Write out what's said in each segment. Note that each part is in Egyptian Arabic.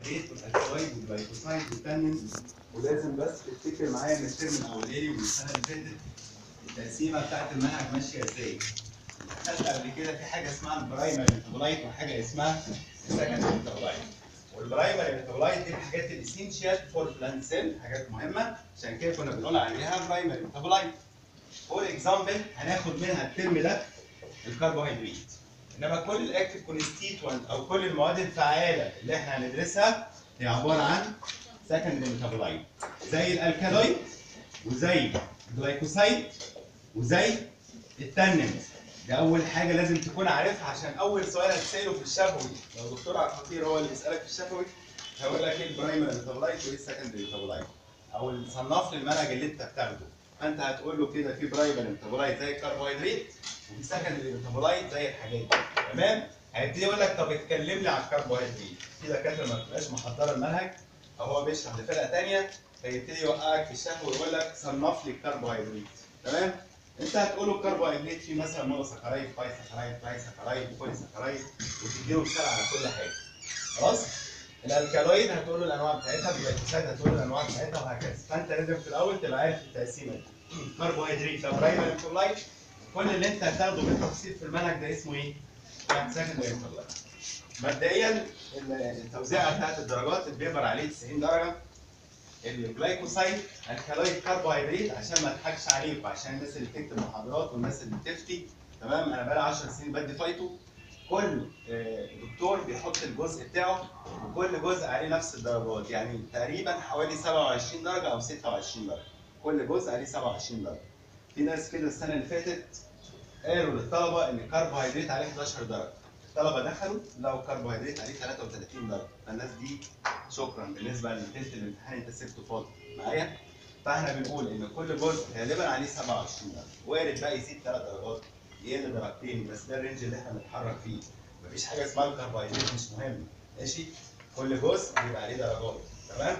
ريت والالكالويد والجلايكوسايد والتانين ولازم بس تفتكر معايا من الترم الاولاني ومن السنه اللي فاتت التقسيمه بتاعت المنهج ماشيه ازاي. خدت قبل كده في حاجه اسمها البرايمري ميتابولايت وحاجه اسمها السكندري ميتابولايت. والبرايمري ميتابولايت دي الحاجات الاسينشال فور بلانت سيل حاجات مهمه عشان كده كنا بنقول عليها برايمري ميتابولايت. فور اكزامبل هناخد منها الترم ده الكربوهيدرات. انما كل الاكتيف كونستيتوينت او كل المواد الفعاله اللي احنا هندرسها هي عباره عن سكندري ميتابولايت زي الالكالويد وزي الجلايكوسايد وزي التاننت ده اول حاجه لازم تكون عارفها عشان اول سؤال هتساله في الشفوي لو دكتور عبد الخطير هو اللي بيسالك في الشفوي هيقول لك ايه البرايمري ميتابولايت وايه السكندري ميتابولايت او صنف لي المنهج اللي انت بتاخده فانت هتقول له كده في برايمري ميتابولايت زي الكربوهيدرات وفي سكندري ميتابولايت زي الحاجات دي تمام هيبتدي يقول لك طب اتكلم لي على الكربوهيدرات في دكاتره ما بتبقاش محضره المنهج او هو بيشرح لفرقه ثانيه فيبتدي يوقعك في الشهوه ويقول لك صنف لي الكربوهيدرات تمام انت هتقول له الكربوهيدرات في مثلا مونوساكرايد بايساكرايد ترايساكرايد وبوليساكرايد وتديله مثال على كل حاجه خلاص الالكالويد هتقول له الانواع بتاعتها الجلايكوسايد هتقول له الانواع بتاعتها وهكذا فانت لازم في الاول تبقى عارف التقسيمه دي كربوهيدرات ده برايمري ميتابولايت كل اللي انت هتاخده بالتفصيل في المنهج ده اسمه ايه؟ سكندري ميتابولايت مبدئيا التوزيعه بتاعت الدرجات البيبر عليه 90 درجه الجلايكوسايد الكالويد كربوهيدرات عشان ما اضحكش عليكم عشان الناس اللي بتكتب محاضرات والناس اللي بتفتي تمام انا بقالي 10 سنين بدي فايتو كل آه، دكتور بيحط الجزء بتاعه وكل جزء عليه نفس الدرجات يعني تقريبا حوالي 27 درجه او 26 درجه كل جزء عليه 27 درجه في ناس كده السنه اللي فاتت قالوا للطلبه ان الكربوهيدرات عليه 11 درجه الطلبه دخلوا لقوا الكربوهيدرات عليه 33 درجه فالناس دي شكرا بالنسبه للتلت الامتحان انت سبته فاضي معايا فاحنا بنقول ان كل جزء غالبا عليه 27 درجه وارد بقى يزيد 3 درجات يقل درجتين بس ده الرينج اللي احنا بنتحرك فيه مفيش حاجه اسمها الكربوهيدرات مش مهم ماشي كل جزء بيبقى عليه درجات تمام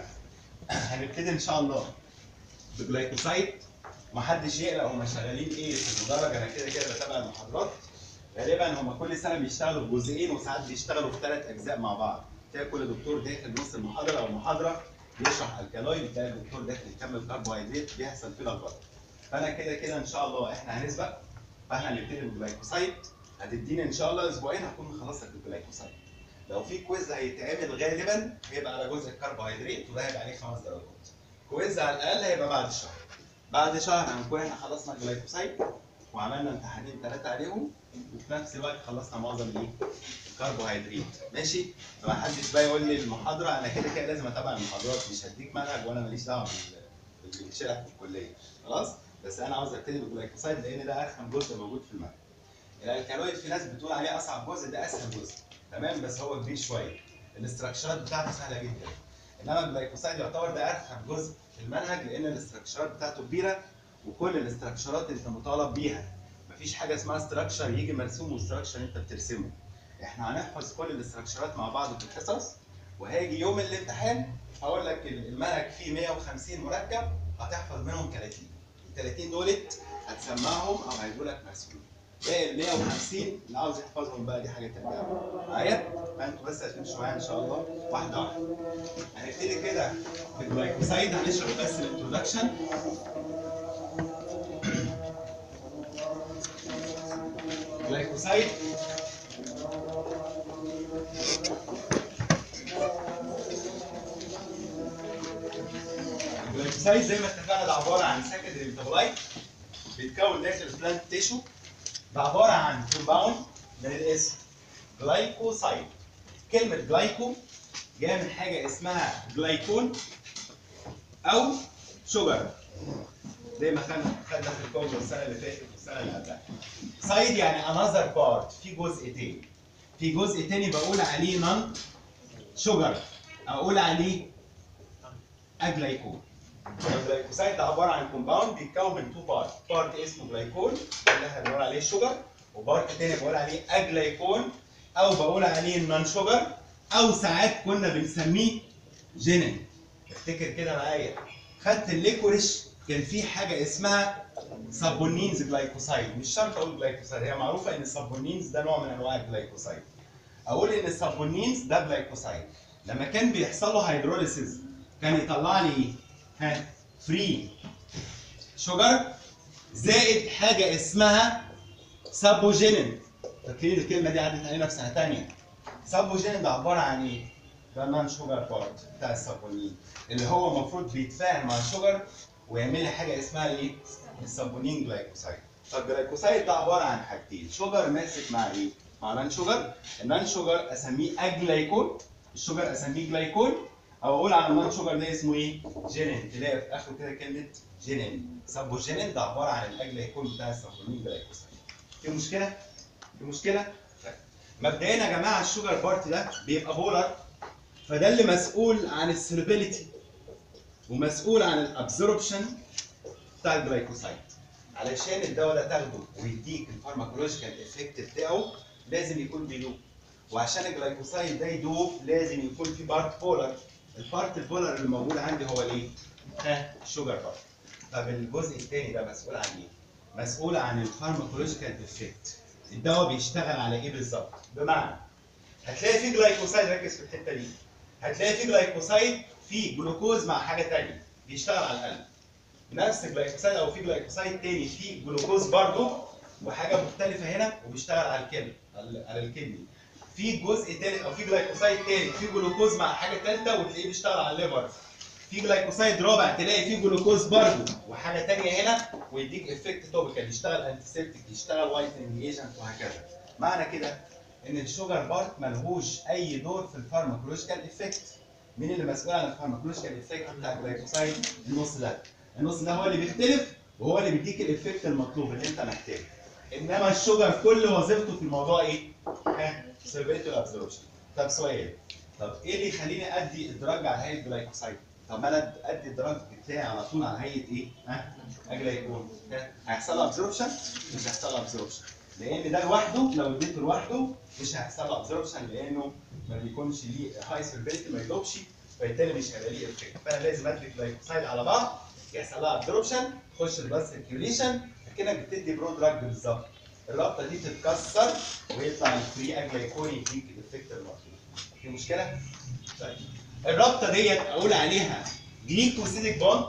هنبتدي ان شاء الله بجلايكوسايد محدش يقلق هم شغالين ايه في المدرج انا كده كده بتابع المحاضرات غالبا هم كل سنه بيشتغلوا بجزئين وساعات بيشتغلوا في ثلاث اجزاء مع بعض تلاقي كل دكتور داخل نص المحاضره او محاضره بيشرح الكالويد تلاقي الدكتور داخل يكمل كربوهيدرات بيحصل فيه لخبطه فانا كده كده ان شاء الله احنا هنسبق فاحنا هنبتدي بالجلايكوسايد هتديني ان شاء الله اسبوعين هكون خلصت الجلايكوسايد لو في كويز هيتعمل غالبا هيبقى على جزء الكربوهيدرات وده هيبقى عليه خمس درجات كويز على الاقل هيبقى بعد شهر بعد شهر هنكون احنا خلصنا الجلايكوسايد وعملنا امتحانين ثلاثه عليهم وفي نفس الوقت خلصنا معظم الايه؟ الكربوهيدرات ماشي؟ فما حدش بقى يقول لي المحاضره انا كده كده لازم اتابع المحاضرات مش هديك منهج وانا ماليش دعوه بال- باللي بيتشرح في الكليه خلاص؟ بس انا عاوز ابتدي بالجلايكوسايد لان ده ارخم جزء موجود في المنهج. الالكالويد في ناس بتقول عليه اصعب جزء ده اسهل جزء تمام بس هو كبير شويه. الاستراكشرات بتاعته سهله جدا. انما الجلايكوسايد يعتبر ده ارخم جزء في المنهج لان الاستراكشرات بتاعته كبيره وكل الاستراكشرات انت مطالب بيها مفيش حاجه اسمها استراكشر يجي مرسوم واستراكشر انت بترسمه احنا هنحفظ كل الاستراكشرات مع بعض في الحصص وهيجي يوم الامتحان هقول لك المنهج فيه 150 مركب هتحفظ منهم 30 ال 30 دولت هتسمعهم او هيجوا لك مرسوم باقي ال 150 اللي عاوز يحفظهم بقى دي حاجه ترجع معايا فانتوا بس هتمشوا معايا ان شاء الله واحده واحده هنبتدي كده بالجلايكوسايد هنشرح بس الانترودكشن جلايكوسايد الجلايكوسايد زي ما اتفقنا ده عباره عن سكندري ميتابولايت بيتكون داخل البلانت تيشو ده عباره عن كومباوند من الاسم جلايكوسايد كلمه جلايكو جايه من حاجه اسمها جلايكون او شجر زي ما خدنا خدنا في الكومبو السنه اللي فاتت والسنه اللي قبلها سايد يعني انذر بارت في جزء تاني في جزء تاني بقول عليه نون شجر اقول عليه اجلايكون الجلايكوسايد ده عباره عن كومباوند بيتكون من تو بارت بارت اسمه جلايكون اللي احنا بنقول عليه شجر وبارت تاني بقول عليه اجلايكون او بقول عليه نون شجر او ساعات كنا بنسميه جينين افتكر كده معايا خدت الليكوريش كان في حاجه اسمها سابونينز جلايكوسايد مش شرط اقول جلايكوسايد هي معروفه ان السابونينز ده نوع من انواع الجلايكوسايد اقول ان السابونينز ده جلايكوسايد لما كان بيحصل له هيدروليسيس كان يطلع لي ايه؟ ها فري شوجر زائد حاجه اسمها سابوجينين فاكرين الكلمه دي عدت علينا في سنه ثانيه سابوجينين ده عباره عن ايه؟ ده نان شوجر بارت بتاع السابونين اللي هو المفروض بيتفاعل مع الشوجر ويعمل لي حاجه اسمها ايه؟ السابونين جلايكوسايد فالجلايكوسايد ده عباره عن حاجتين شوجر ماسك مع ايه؟ مع نان شوجر النان شوجر اسميه اجلايكول الشوجر اسميه جلايكول او اقول على النان شوجر ده اسمه ايه؟ جينين تلاقي في اخره كده كلمه جينين سابوجينين ده عباره عن الاجلايكول بتاع السابونين جلايكوسايد في مشكله؟ في مشكله؟ طيب. مبدئيا يا جماعه الشوجر بارت ده بيبقى بولر فده اللي مسؤول عن السولوبيليتي ومسؤول عن الابزوربشن بتاع الجلايكوسايد علشان الدواء ده تاخده ويديك الفارماكولوجيكال افكت بتاعه لازم يكون بيدوب وعشان الجلايكوسايد ده يدوب لازم يكون في بارت بولر البارت البولر اللي موجود عندي هو الايه؟ ها الشوجر بارت طب الجزء الثاني ده مسؤول عن ايه؟ مسؤول عن الفارماكولوجيكال افكت الدواء بيشتغل على ايه بالظبط؟ بمعنى هتلاقي في جلايكوسايد ركز في الحته دي هتلاقي في جلايكوسايد في جلوكوز مع حاجه ثانيه بيشتغل على القلب نفس الجلايكوسايد او في جلايكوسايد تاني في جلوكوز برضه وحاجه مختلفه هنا وبيشتغل على الكلى على على الكدني في جزء تاني او في جلايكوسايد تاني في جلوكوز مع حاجه ثالثه وتلاقيه بيشتغل على الليفر في جلايكوسايد رابع تلاقي فيه جلوكوز برضه وحاجه تانية هنا ويديك افكت توبيكال يشتغل انتيسيبتيك يشتغل وايتنج ايجنت وهكذا معنى كده ان الشوجر بارت ملهوش اي دور في الفارماكولوجيكال افكت مين اللي مسؤول عن الفارماكولوجيكال افكت بتاع الجلايكوسايد النص ده النص ده هو اللي بيختلف وهو اللي بيديك الافكت المطلوب اللي انت محتاجه انما الشوجر كل وظيفته في الموضوع ايه؟ ها سيرفيتو ابزوربشن طب سؤال طب ايه اللي يخليني ادي الدراج على هيئه جلايكوسايد؟ طب ما انا ادي الدراج بتاعي على طول على هيئه ايه؟ ها؟ جلايكول هيحصل له ابزوربشن؟ مش هيحصل له ابزوربشن لان ده لوحده لو اديته لوحده مش هيحصل له ابزوربشن لانه ما بيكونش ليه هاي سيرفيتي ما يدوبش فبالتالي مش هيبقى ليه افكت فانا لازم ادي جلايكوسايد على بعض يحصل لها ابزوربشن تخش البلاد سيركيوليشن كانك بتدي برو دراج بالظبط الرابطه دي تتكسر ويطلع الفري اجلايكول يديك الافكت المطلوب في مشكله؟ طيب الرابطه ديت اقول عليها جليكوسيديك بوند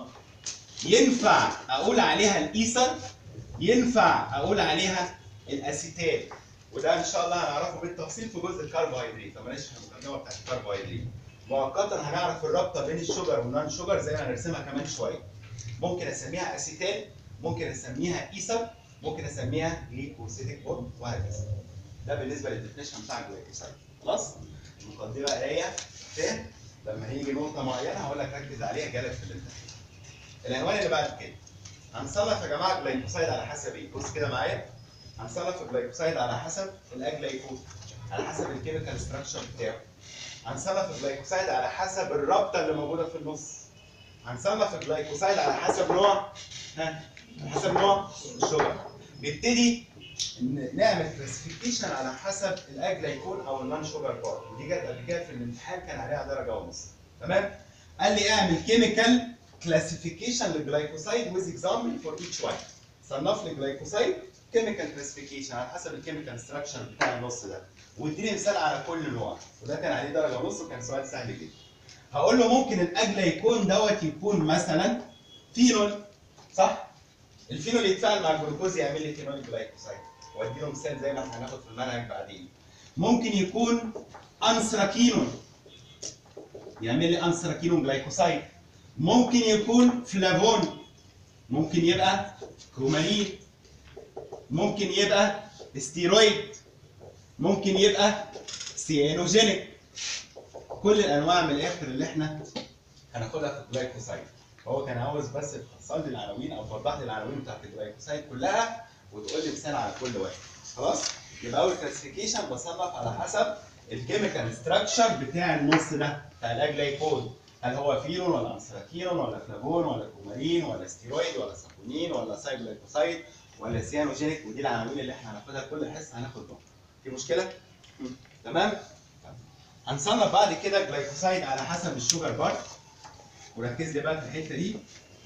ينفع اقول عليها الايثر ينفع اقول عليها الاسيتال وده ان شاء الله هنعرفه بالتفصيل في جزء الكربوهيدرات طب معلش المقدمه بتاعت الكربوهيدرات مؤقتا هنعرف الرابطه بين الشوجر والنون شوجر زي ما هنرسمها كمان شويه ممكن اسميها اسيتال ممكن اسميها ايثر ممكن اسميها جليكوسيديك بوند وهكذا ده بالنسبه للديفينيشن بتاع الجلايكوسايد خلاص المقدمه قرايه فاهم لما هيجي نقطه معينه هقول لك ركز عليها جالك في الامتحان العنوان اللي بعد كده هنصنف يا جماعه الجلايكوسايد على حسب ايه بص كده معايا هنصنف الجلايكوسايد على حسب الاجلايكوز على حسب الكيميكال ستراكشر بتاعه هنصنف الجلايكوسايد على حسب الرابطه اللي موجوده في النص هنصنف الجلايكوسايد على حسب نوع ها على حسب نوع الشجر نبتدي ن- نعمل كلاسيفيكيشن على حسب الاجلايكون او النون شوجر بارت ودي جت قبل كده في الامتحان كان عليها درجه ونص تمام قال لي اعمل كيميكال كلاسيفيكيشن للجلايكوسايد ويز اكزامبل فور ايتش واحد صنف لي جلايكوسايد كيميكال كلاسيفيكيشن على حسب الكيميكال ستراكشر بتاع النص ده واديني مثال على كل نوع وده كان عليه درجه ونص وكان سؤال سهل جدا هقول له ممكن الاجلايكون دوت يكون مثلا فينول صح الفينول يتفاعل مع الجلوكوز يعمل لي فينول جلايكوسايد وادي له مثال زي ما احنا هناخد في المنهج بعدين ممكن يكون انثراكينون يعمل لي انثراكينون جلايكوسايد ممكن يكون فلافون ممكن يبقى كرومالين ممكن يبقى ستيرويد ممكن يبقى سيانوجينيك كل الانواع من الاخر اللي احنا هناخدها في الجلايكوسايد هو كان عاوز بس تفصل لي العناوين او توضح لي العناوين بتاعت الجلايكوسايد كلها وتقول لي مثال على كل واحد خلاص يبقى اول كلاسيفيكيشن بصنف على حسب الكيميكال ستراكشر بتاع النص ده بتاع الاجلايكون هل هو فينول ولا انثراكينون ولا فلافون ولا كومارين ولا ستيرويد ولا سابونين ولا سايكليكوسايد ولا سيانوجينيك ودي العناوين اللي احنا هناخدها كل حصه هناخد نقطه في مشكله؟ مم. تمام؟ هنصنف بعد كده جلايكوسايد على حسب الشوجر بارت وركز لي بقى في الحته دي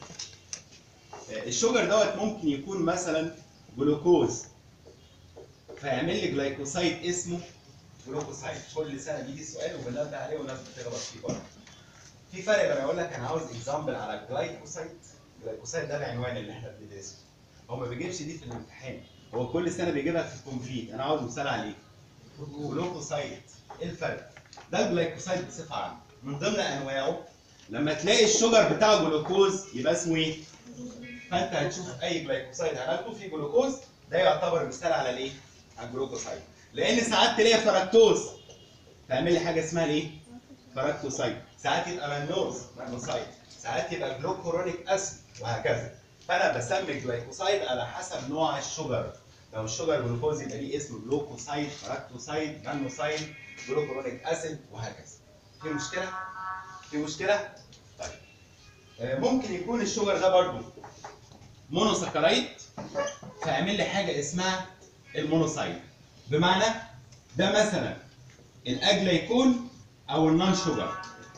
آه، الشوجر دوت ممكن يكون مثلا جلوكوز فيعمل لي جلايكوسايد اسمه جلوكوسايد كل سنه بيجي السؤال وبنبدا عليه والناس بتغلط فيه برضه في فرق لما اقول لك انا عاوز اكزامبل على جلايكوسايد جلايكوسايد ده العنوان اللي احنا بندرسه هو ما بيجيبش دي في الامتحان هو كل سنه بيجيبها في الكومبليت انا عاوز مثال عليه جلوكوسايد ايه الفرق ده الجلايكوسايد بصفه عامه من ضمن انواعه لما تلاقي الشجر بتاعه جلوكوز يبقى اسمه ايه فانت هتشوف اي جلايكوسايد عملته فيه جلوكوز ده يعتبر مثال على الايه على الجلوكوسايد لان ساعات تلاقي فركتوز تعمل لي حاجه اسمها الايه فركتوسايد ساعات يبقى منوز مانوسايد ساعات يبقى جلوكورونيك اسيد وهكذا فانا بسمي الجلايكوسايد على حسب نوع الشجر لو الشجر جلوكوز يبقى ليه اسم جلوكوسايد فركتوسايد مانوسايد جلوكورونيك اسيد وهكذا في مشكله في مشكله طيب آه، ممكن يكون الشجر ده برضو مونوساكرايد فيعمل لي حاجه اسمها المونوسايد بمعنى ده مثلا الاجليكون او النون شوجر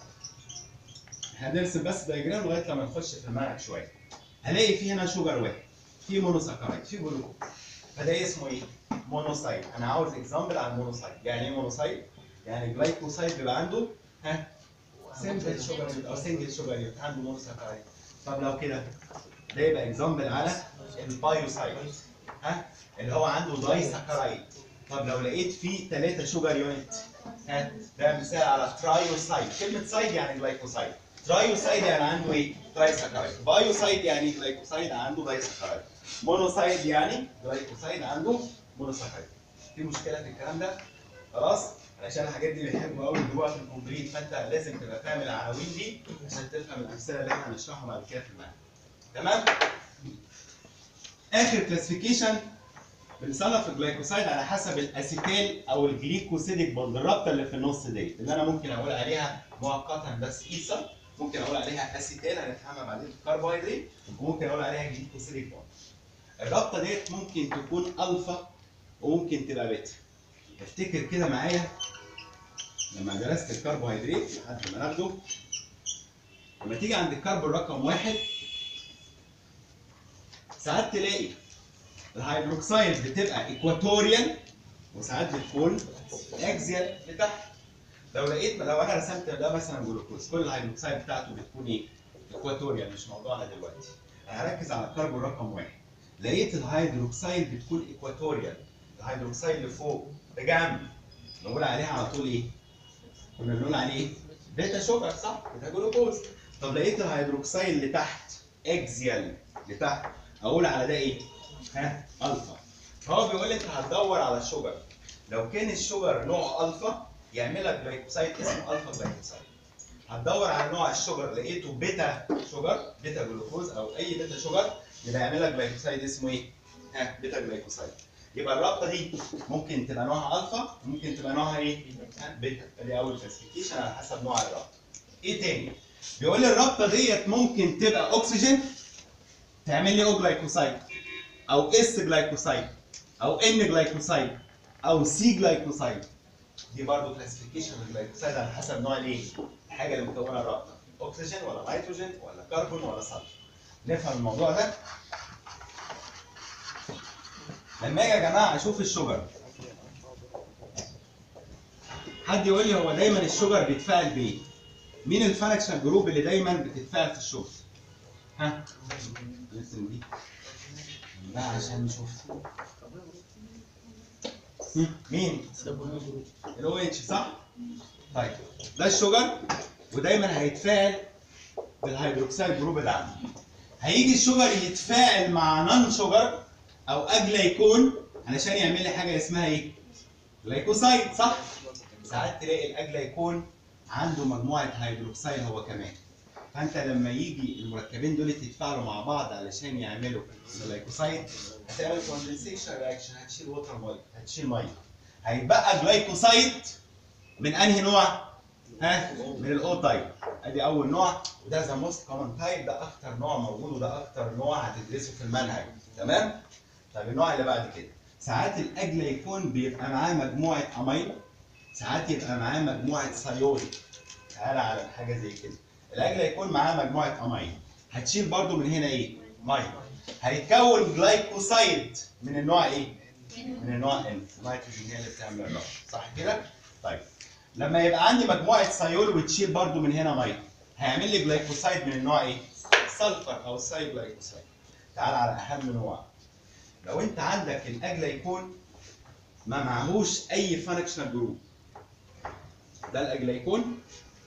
هنرسم بس دايجرام لغايه لما نخش في المنهج شويه هلاقي في هنا شوجر واحد في مونوساكرايد في جلوكوز فده اسمه ايه؟ مونوسايد انا عاوز اكزامبل على المونوسايد يعني ايه مونوسايد؟ يعني جلايكوسايد بيبقى عنده ها سمبل شوجر او سنجل شوجر عنده مونوساكرايد طب لو كده ده يبقى اكزامبل على البايوسايد ها اللي هو عنده داي ساكرايد طب لو لقيت فيه 3 شوجر يونت ها ده مثال على ترايوسايد كلمه سايد يعني جلايكوسايد ترايوسايد يعني عنده ايه؟ تراي ساكرايد بايوسايد يعني جلايكوسايد عنده داي ساكرايد مونوسايد يعني جلايكوسايد عنده مونوساكرايد في مشكله في الكلام ده خلاص علشان الحاجات دي بيحبوا قوي يجيبوها في الكومبليت فانت لازم تبقى فاهم العناوين دي عشان تفهم الامثله اللي احنا هنشرحها بعد كده في المنهج تمام اخر كلاسيفيكيشن بنصنف الجلايكوسايد على حسب الاسيتيل او الجليكوسيديك بوند الرابطه اللي في النص ديت اللي انا ممكن اقول عليها مؤقتا بس ايثر ممكن اقول عليها اسيتيل هنفهمها بعدين في الكربوهيدرات وممكن اقول عليها جليكوسيديك بوند الرابطه ديت ممكن تكون الفا وممكن تبقى بيتا افتكر كده معايا لما درست الكربوهيدرات لحد ما ناخده لما تيجي عند الكربون رقم واحد ساعات تلاقي الهيدروكسيد بتبقى ايكواتوريال وساعات بتكون اكزيال لتحت لو لقيت لو انا رسمت ده مثلا جلوكوز كل الهيدروكسيد بتاعته بتكون ايه؟ ايكواتوريال مش موضوعنا دلوقتي انا هركز على الكربون رقم واحد لقيت الهيدروكسيد بتكون ايكواتوريال الهيدروكسيد اللي فوق بجنب نقول عليها على طول ايه؟ كنا بنقول عليه ايه؟ بيتا شوجر صح؟ بيتا جلوكوز طب لقيت الهيدروكسيد اللي تحت اكزيال لتحت اقول على ده ايه؟ ها الفا فهو بيقول انت هتدور على الشجر لو كان الشجر نوع الفا يعمل لك جلايكوسايد اسمه الفا جلايكوسايد هتدور على نوع الشجر لقيته بيتا شجر بيتا جلوكوز او اي بيتا شجر يبقى يعمل لك جلايكوسايد اسمه ايه؟ ها بيتا جلايكوسايد يبقى الرابطه دي ممكن تبقى نوعها الفا ممكن تبقى نوعها ايه؟ ها، بيتا دي اول كلاسيفيكيشن على حسب نوع الرابطه ايه تاني؟ بيقول لي الرابطه ديت ممكن تبقى اكسجين تعمل لي او جلايكوسايد او اس جلايكوسايد او ان جلايكوسايد او سي جلايكوسايد دي برضه كلاسيفيكيشن للجلايكوسايد على حسب نوع الايه؟ الحاجه اللي مكونه الرابطه اكسجين ولا نيتروجين ولا كربون ولا صلفر نفهم الموضوع ده لما اجي يا جماعه اشوف الشجر حد يقول لي هو دايما الشجر بيتفاعل بايه؟ مين الفانكشن جروب اللي دايما بتتفاعل في الشجر؟ ها؟ نرسم دي لا عشان نشوف هم، مين؟ الاو اتش صح؟ طيب ده الشجر ودايما هيتفاعل بالهيدروكسيد جروب اللي عنده هيجي الشجر يتفاعل مع نون شجر او اجليكون علشان يعمل لي حاجه اسمها ايه؟ جلايكوسايد صح؟ ساعات تلاقي الاجليكون عنده مجموعه هيدروكسيد هو كمان فانت لما يجي المركبين دول يتفاعلوا مع بعض علشان يعملوا جلايكوسايد هتعمل كوندنسيشن رياكشن هتشيل ووتر ميه هتشيل ميه هيبقى جلايكوسايد من انهي نوع؟ ها؟ من الاو تايب ادي اول نوع وده ذا موست كومن تايب ده اكتر نوع موجود وده اكتر نوع هتدرسه في المنهج تمام؟ طيب النوع اللي بعد كده ساعات الاجليكون بيبقى معاه مجموعه امينو ساعات يبقى معاه مجموعه سيول تعالى على حاجه زي كده الاجل هيكون معاه مجموعه امين هتشيل برضو من هنا ايه ميه هيتكون جلايكوسايد من النوع ايه من النوع ان النيتروجين هي اللي بتعمل الرابط صح كده طيب لما يبقى عندي مجموعه سيول وتشيل برضو من هنا ميه هيعمل لي جلايكوسايد من النوع ايه؟ سلفر او ساي جلايكوسايد تعال على اهم نوع لو انت عندك الاجلايكون ما معهوش اي فانكشنال جروب ده الاجلايكون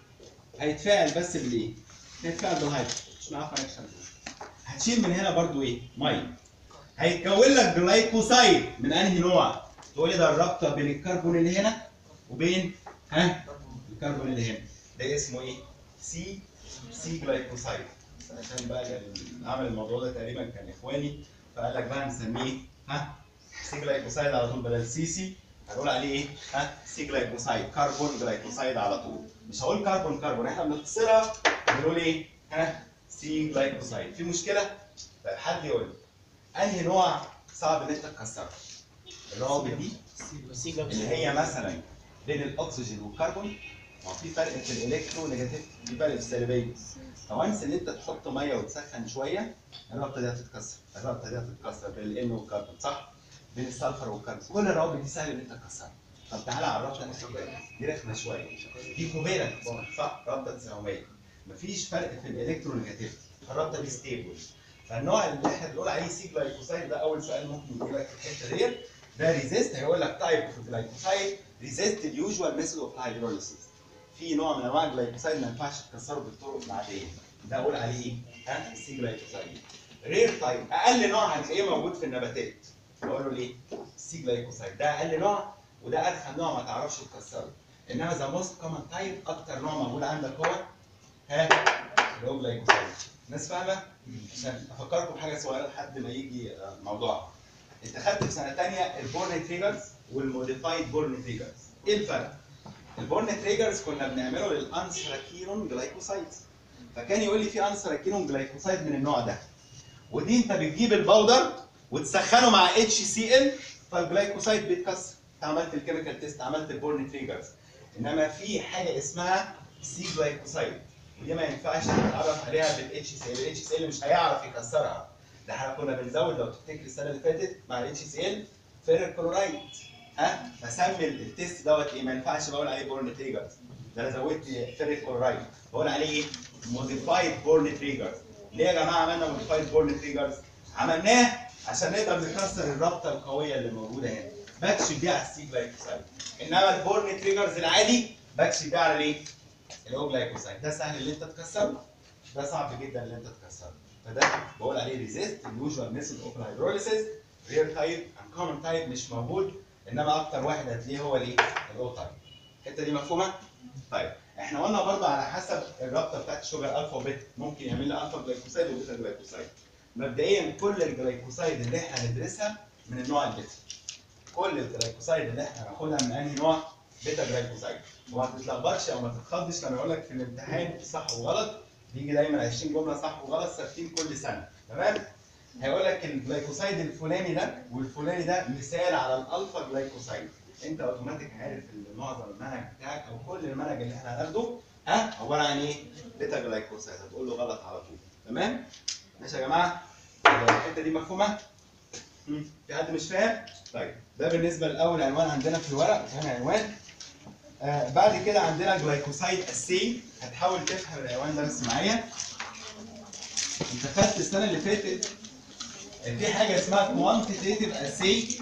هيتفاعل بس بالايه؟ هيتفاعل بالهيدروجين مش معاه فانكشنال جروب هتشيل من هنا برضو ايه؟ ميه هيتكون لك جلايكوسايد من انهي نوع؟ تقول لي ده الرابطه بين الكربون اللي هنا وبين ها الكربون اللي هنا ده اسمه ايه؟ سي سي جلايكوسايد عشان بقى اللي عمل الموضوع ده تقريبا كان اخواني فقال لك بقى نسميه ها سي جلايكوسايد على طول بدل سي سي هنقول عليه ايه؟ ها سي جلايكوسايد كربون جلايكوسايد على طول مش هقول كربون كربون احنا بنختصرها بنقول ايه؟ ها سي جلايكوسايد في مشكله؟ طيب حد يقول لي انهي نوع صعب ان انت تكسره؟ الروابط دي اللي هي مثلا بين الاكسجين والكربون ما هو في فرق في الالكترو نيجاتيف في فرق في السلبيه فوانس ان انت تحط ميه وتسخن شويه الرابطه دي هتتكسر الرابطه دي هتتكسر بين الان والكربون صح؟ بين السلفر والكربون كل الروابط دي سهل ان انت تكسرها طب تعالى على الرابطه النسيجيه دي رخمه شويه دي كوفيلنت صح رابطه تساهميه مفيش فرق في الالكترو نيجاتيف الرابطه دي ستيبل فالنوع اللي احنا بنقول عليه سي جلايكوسايد ده اول سؤال ممكن يجي لك في الحته ديت ده ريزيست هيقول لك تايب اوف جلايكوسايد ريزيست اليوجوال ميثود اوف هيدروليسيس في نوع من انواع الجلايكوسايد ما ينفعش تكسره بالطرق العاديه ده اقول عليه ايه؟ ها سي جلايكوسايد رير تايب اقل نوع هتلاقيه موجود في النباتات بقول له ليه؟ سي جلايكوسايد ده اقل نوع وده ارخم نوع ما تعرفش تكسره انما ذا موست كومن تايب اكتر نوع موجود عندك هو ها اللي هو جلايكوسايد الناس فاهمه؟ عشان افكركم بحاجه صغيره لحد ما يجي آه، موضوع انت خدت في سنه ثانيه البورن تريجرز والموديفايد بورن تريجرز ايه الفرق؟ البورن تريجرز كنا بنعمله للانثراكينون جلايكوسايدز فكان يقول لي في انثراكينون جلايكوسايد من النوع ده ودي انت بتجيب البودر وتسخنه مع اتش سي ال فالجلايكوسايد بيتكسر انت عملت الكيميكال تيست عملت البورن تريجرز انما في حاجه اسمها سي جلايكوسايد ودي ما ينفعش تتعرف عليها بالاتش سي ال الاتش سي ال مش هيعرف يكسرها ده احنا كنا بنزود لو تفتكر السنه اللي فاتت مع الاتش سي ال فيرر كلورايد ها فسمي التيست دوت ايه ما ينفعش بقول عليه بورن تريجرز ده انا زودت فيرر كلورايد بقول عليه ايه موديفايد بورن تريجرز ليه يا جماعه عملنا موديفايد بورن تريجرز عملناه عشان نقدر نكسر الرابطه القويه اللي موجوده هنا بكشف بيها على السي جلايكوسايد انما البورن تريجرز العادي بكشف بيها على ايه الاو جلايكوسايد ده سهل ان انت تكسره ده صعب جدا ان انت تكسره فده بقول عليه ريزيست اليوجوال ميثود اوف هيدروليسيس رير تايب ان كومن تايب مش موجود انما اكتر واحد هتلاقيه هو الايه؟ الاو تايب الحته دي مفهومه؟ طيب احنا قلنا برضه على حسب الرابطه بتاعت الشوجر الفا وبيتا ممكن يعمل لي الفا جلايكوسايد وبيتا جلايكوسايد مبدئيا كل الجلايكوسايد اللي احنا هندرسها من النوع البيتا كل الجلايكوسايد اللي احنا هناخدها من انهي نوع؟ بيتا جلايكوسايد وما تتلخبطش او ما تتخضش لما يقول لك في الامتحان صح وغلط بيجي دايما 20 جمله صح وغلط ثابتين كل سنه تمام؟ هيقول لك الجلايكوسايد الفلاني ده والفلاني ده مثال على الالفا جلايكوسايد انت اوتوماتيك عارف ان معظم المنهج بتاعك او كل المنهج اللي احنا هناخده ها عباره عن ايه؟ بيتا جلايكوسايد هتقول له غلط على طول تمام؟ ماشي يا جماعه؟ الحته دي مفهومه؟ مم. في حد مش فاهم؟ طيب ده بالنسبه لاول عنوان عندنا في الورق ثاني عنوان آه بعد كده عندنا جلايكوسايد اسي هتحاول تفهم العنوان ده بس معايا انت خدت السنه اللي فاتت في حاجه اسمها كوانتيتيف اسي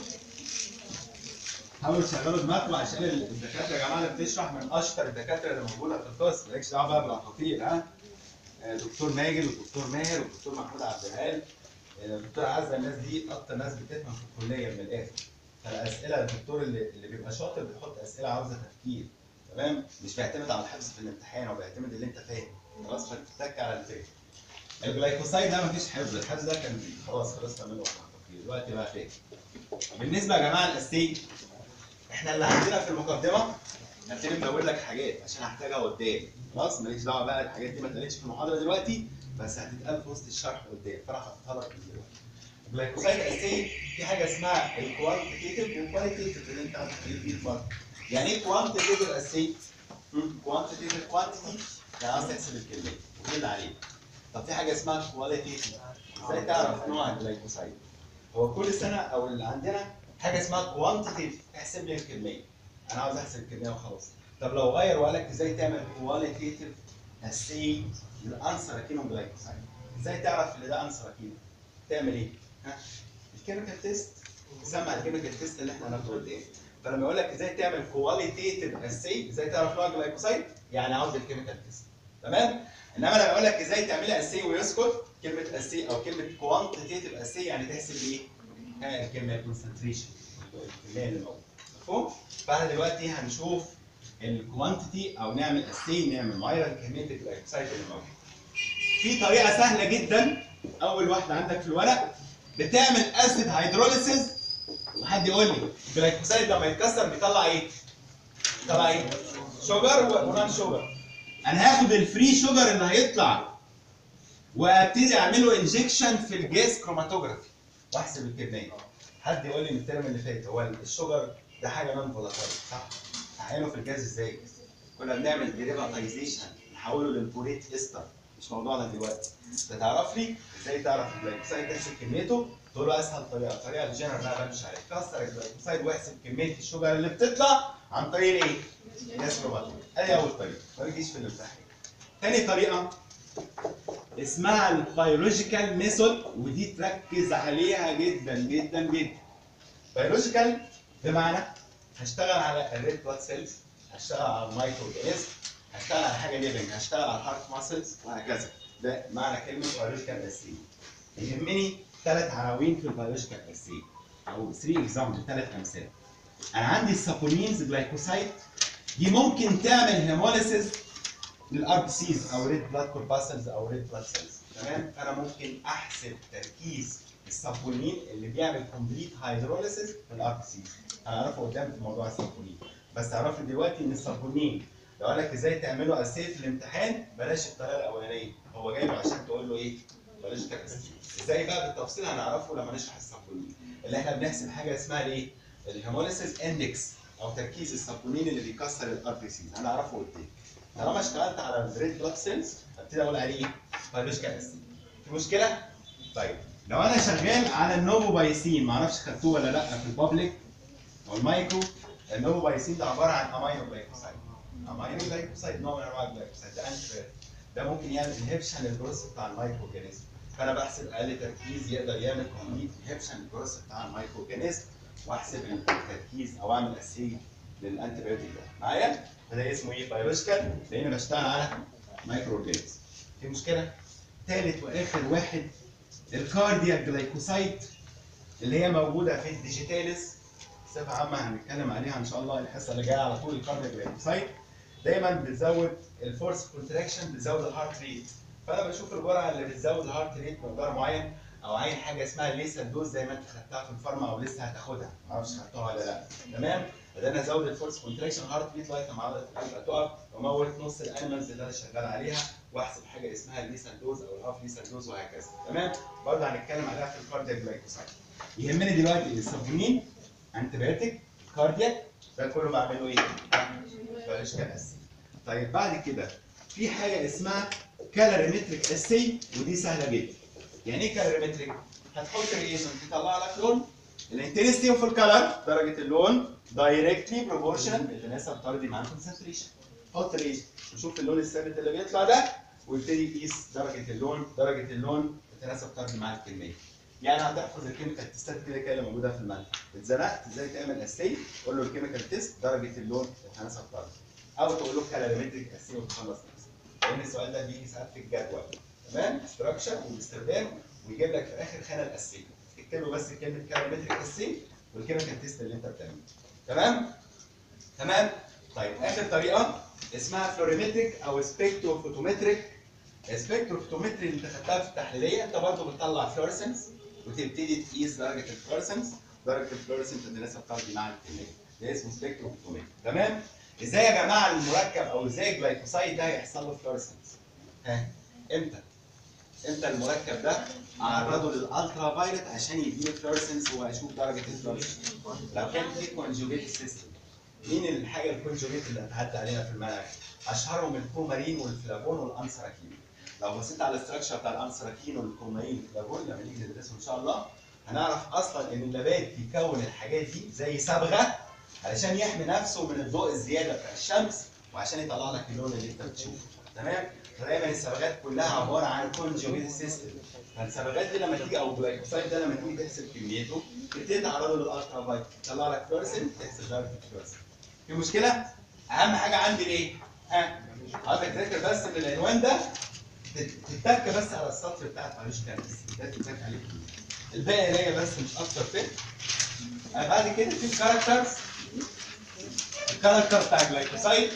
حاولوا تشغلوا دماغكم عشان الدكاتره يا جماعه اللي بتشرح من اشطر الدكاتره اللي موجوده في القسم مالكش دعوه بقى بالعقاقير ها آه، دكتور ماجد ودكتور ماهر ودكتور محمود عبد الهال آه، دكتور عزه الناس دي اكتر ناس بتفهم في الكليه من الاخر فالاسئله الدكتور اللي, اللي بيبقى شاطر بيحط اسئله عاوزه تفكير تمام مش بيعتمد على الحفظ في الامتحان هو بيعتمد اللي انت فاهم خلاص فتتك على الفهم الجلايكوسايد ده مفيش حفظ الحفظ ده كان خلاص خلصنا منه في التفكير دلوقتي بقى فاهم بالنسبه يا جماعه الاسي احنا اللي عندنا في المقدمه هبتدي مزود لك حاجات عشان هحتاجها قدام خلاص ماليش دعوه بقى الحاجات دي ما اتقالتش في المحاضره دلوقتي بس هتتقال في وسط الشرح قدام فانا حاططها لك من دلوقتي الجلايكوسايد اساسي في حاجه اسمها الكوانتيتيف والكواليتيف اللي انت هتحكي فيه المره يعني ايه كوانتيتيف اساسي؟ كوانتيتيف كوانتيتي يعني عايز تحسب الكميه وكل اللي عليه طب في حاجه اسمها كواليتيف ازاي تعرف نوع الجلايكوسايد؟ هو كل سنه او اللي عندنا حاجه اسمها كوانتيتيف تحسب لي الكميه انا عاوز احسب الكميه وخلاص طب لو غير وقال لك ازاي تعمل كواليتيف اسي للانسر جلايكوسايد ازاي تعرف ان ده انسر اكينو تعمل ايه ها الكيميكال تيست سمع الكيميكال تيست اللي احنا هناخده قدام فلما يقول لك ازاي تعمل كواليتيف اسي ازاي تعرف نوع جلايكوسايد يعني عاوز الكيميكال تيست تمام انما لما يقول لك ازاي تعملها اسي ويسكت كلمه اسي او كلمه كوانتيتيف اسي يعني تحسب ايه ها الكميه الكونسنتريشن الكميه اللي موجوده مفهوم فاحنا دلوقتي هنشوف الكوانتيتي او نعمل اسي نعمل مايرال كميه الجلايكوسايد اللي موجوده في طريقه سهله جدا اول واحده عندك في الورق بتعمل اسيد هيدروليسيس وحد يقول لي الجلايكوسايد لما يتكسر بيطلع ايه؟ بيطلع ايه؟ شوجر ونان شوجر انا هاخد الفري شوجر اللي هيطلع وابتدي اعمل له انجكشن في الجاز كروماتوجرافي واحسب الكميه حد يقول لي من الترم اللي فات هو الشوجر ده حاجه نون فولاتايل صح؟ هحقنه في الجاز ازاي؟ كنا بنعمل ديريفاتيزيشن نحوله للبوريت استر مش موضوعنا دلوقتي انت تعرف لي ازاي تعرف الجلايكوسايد تحسب كميته تقول له اسهل طريقه الطريقه الجنرال اللي انا بمشي عليها كسر الجلايكوسايد واحسب كميه الشوجر اللي بتطلع عن طريق ايه؟ جاز كروماتوجرافي ادي اول طريقه ما بيجيش في الامتحان تاني طريقه اسمها البيولوجيكال ميثود ودي تركز عليها جدا جدا جدا بيولوجيكال بمعنى هشتغل على الريد بلاد سيلز هشتغل على المايكرو اورجانيزم هشتغل على حاجه ليفنج هشتغل على الهارت ماسلز وهكذا ده معنى كلمه بيولوجيكال اسي يهمني ثلاث عناوين في البيولوجيكال اسي او 3 اكزامبل ثلاث امثله انا عندي السابونينز جلايكوسايد دي ممكن تعمل هيموليسيس للار بي سيز او ريد بلاد كورباسلز او ريد بلاد سيلز تمام فانا ممكن احسب تركيز السابونين اللي بيعمل كومبليت هيدروليسيس في الار بي سيز هنعرفه قدام في موضوع السابونين بس تعرفوا دلوقتي ان السابونين لو قال لك ازاي تعمله اساسي في الامتحان بلاش الطريقه الاولانيه هو جايبه عشان تقول له ايه بلاش تكسير ازاي بقى بالتفصيل هنعرفه لما نشرح السابونين اللي احنا بنحسب حاجه اسمها الايه الهيموليسيس اندكس او تركيز السابونين اللي بيكسر الار بي سيز هنعرفه قدام طالما اشتغلت على الريد بلاد سيلز هبتدي اقول عليه ايه بيولوجيكال اسيد في مشكله طيب لو انا شغال على النوفوبايسين ما اعرفش خدتوه ولا لا في البابليك او المايكرو النوفوبايسين ده عباره عن امينو جلايكوسايد امينو جلايكوسايد نوع من انواع الجلايكوسايد ده انتي ده ممكن يعمل انهبشن للبروسيس بتاع المايكرو اورجانيزم فانا بحسب اقل تركيز يقدر يعمل كومبليت انهبشن للبروسيس بتاع المايكرو اورجانيزم واحسب التركيز او اعمل اسي للانتي بايوتيك ده معايا فده اسمه ايه بيولوجيكال لان بشتغل على مايكرو اورجانيزم في مشكله ثالث واخر واحد الكاردياك جلايكوسايد اللي هي موجوده في الديجيتاليس بصفه عامه هنتكلم عليها ان شاء الله الحصه اللي جايه على طول الكاردياك جلايكوسايد دايما بتزود الفورس كونتراكشن بتزود الهارت ريت فانا بشوف الجرعه اللي بتزود الهارت ريت مقدار معين او عاين حاجه اسمها ليسال دوز زي ما انت خدتها في الفارما او لسه هتاخدها معرفش خدتوها ولا لا تمام فده انا ازود الفورس كونتراكشن هارت ريت لغايه ما عضله القلب تقف واموت نص الانيمالز اللي انا شغال عليها واحسب حاجه اسمها الليسال دوز او الهاف ليسال دوز وهكذا تمام برضه هنتكلم عليها في الكاردياك جلايكوسايد يهمني دلوقتي السبونين انتبيوتيك كاردياك ده كله بعمله ايه؟ بلاش اسي طيب بعد كده في حاجه اسمها كالوريمتريك اسي ودي سهله جدا يعني ايه كالوريمتريك؟ هتحط ريزون تطلع لك لون الانتنستي اوف الكالر درجه اللون دايركتلي بروبورشن بالتناسب طردي مع الكونسنتريشن حط ريزون وشوف اللون الثابت اللي بيطلع ده ويبتدي يقيس درجه اللون درجه اللون بالتناسب طردي مع الكميه يعني هتحفظ الكيميكال تيستات كده كده اللي موجوده في المنهج اتزنقت ازاي تعمل اسي قول له الكيميكال تيست درجه اللون بالتناسب طردي او تقول له كالوريمتريك اسي وتخلص نفسك لان السؤال ده بيجي ساعات في الجدول تمام استراكشر والاستخدام ويجيب لك في اخر خانه الاسي اكتب له بس كلمه كالوريمتريك اسي والكيميكال تيست اللي انت بتعمله تمام تمام طيب اخر طريقه اسمها فلوريمتريك او سبيكتروفوتومتريك السبيكتروفوتومتري اللي انت خدتها في التحليليه انت برضه بتطلع فلورسنس وتبتدي تقيس درجه الفلورسنس درجه الفلورسنس تتناسب طردي مع الكميه ده اسمه سبيكتروفوتومتري تمام ازاي يا جماعه المركب او ازاي الجلايكوسايد ده هيحصل له فلورسنس ها امتى امتى المركب ده اعرضه للالترا فايلت عشان يديني فلورسنس واشوف درجه الفلورسنس لو كان في كونجوجيت سيستم مين الحاجه الكونجوجيت اللي هتعدي علينا في المنهج اشهرهم الكومارين والفلافون والانسراكين لو بصيت على الاستراكشر بتاع الانسراكين والكومارين والفلافون لما نيجي ندرسه ان شاء الله هنعرف اصلا ان النبات بيكون الحاجات دي زي صبغه علشان يحمي نفسه من الضوء الزياده بتاع الشمس وعشان يطلع لك اللون اللي انت بتشوفه تمام فدايما الصبغات كلها عباره عن كونجوجيت سيستم فالصبغات دي لما تيجي او الجلايكوسايد ده لما تيجي تحسب كميته تبتدي تعرضه للالترا فايت تطلع لك فلورسنت تحسب درجه الفلورسنت في مشكله اهم حاجه عندي الايه ها عايزك تذاكر بس ان العنوان ده تتك بس على السطر بتاع معلش كان بس ده تتك عليه الباقي قرايه بس مش اكتر فهم آه، بعد كده في الكاركترز الكاركتر بتاع الجلايكوسايد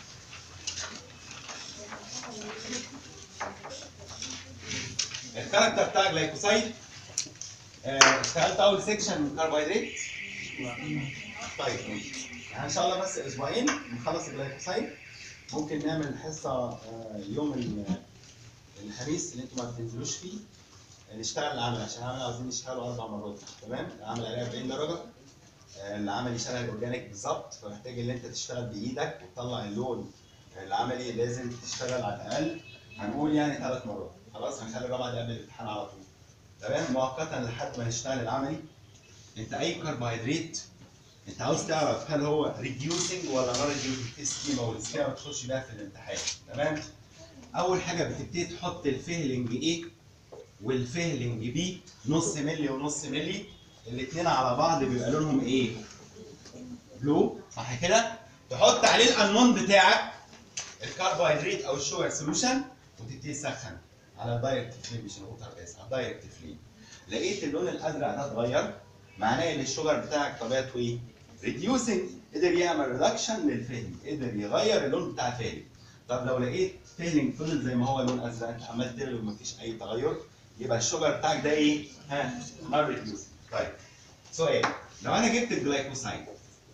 الكاركتر بتاع الجلايكوسايد آه، اشتغلت اول سيكشن من الكربوهيدرات طيب يعني ان شاء الله بس اسبوعين نخلص الجلايكوسايد ممكن نعمل حصه آه، يوم ال- الخميس اللي انتوا ما بتنزلوش فيه نشتغل العمل عشان العمل عاوزين نشتغله اربع مرات تمام العمل عليه 40 درجه آه، العمل يشتغل الاورجانيك بالظبط فمحتاج ان انت تشتغل بايدك وتطلع اللون العملي لازم تشتغل على الاقل هنقول يعني ثلاث مرات خلاص هنخلي الرابعه دي قبل الامتحان على طول تمام مؤقتا لحد ما نشتغل العملي انت اي كربوهيدرات انت عاوز تعرف هل هو ريديوسنج ولا نون ريديوسنج في سكيما والسكيما بتخش بيها في الامتحان تمام اول حاجه بتبتدي تحط الفيلنج ايه والفيلنج بي نص ملي ونص ملي الاثنين على بعض بيبقى لونهم ايه بلو صح كده تحط عليه الانون بتاعك الكربوهيدرات او الشوجر سولوشن وتبتدي تسخن على الدايركت فليم مش الوتر بس على الدايركت فليم لقيت اللون الازرق ده اتغير معناه ان الشوجر بتاعك طبيعته ايه؟ ريديوسنج قدر يعمل ريدكشن للفيلنج قدر يغير اللون بتاع الفيلنج طب لو لقيت فيلنج فضل زي ما هو لون ازرق انت عمال تغلي ومفيش اي تغير يبقى الشوجر بتاعك ده ايه؟ ها نون ريديوسنج طيب سؤال لو انا جبت الجلايكوسايد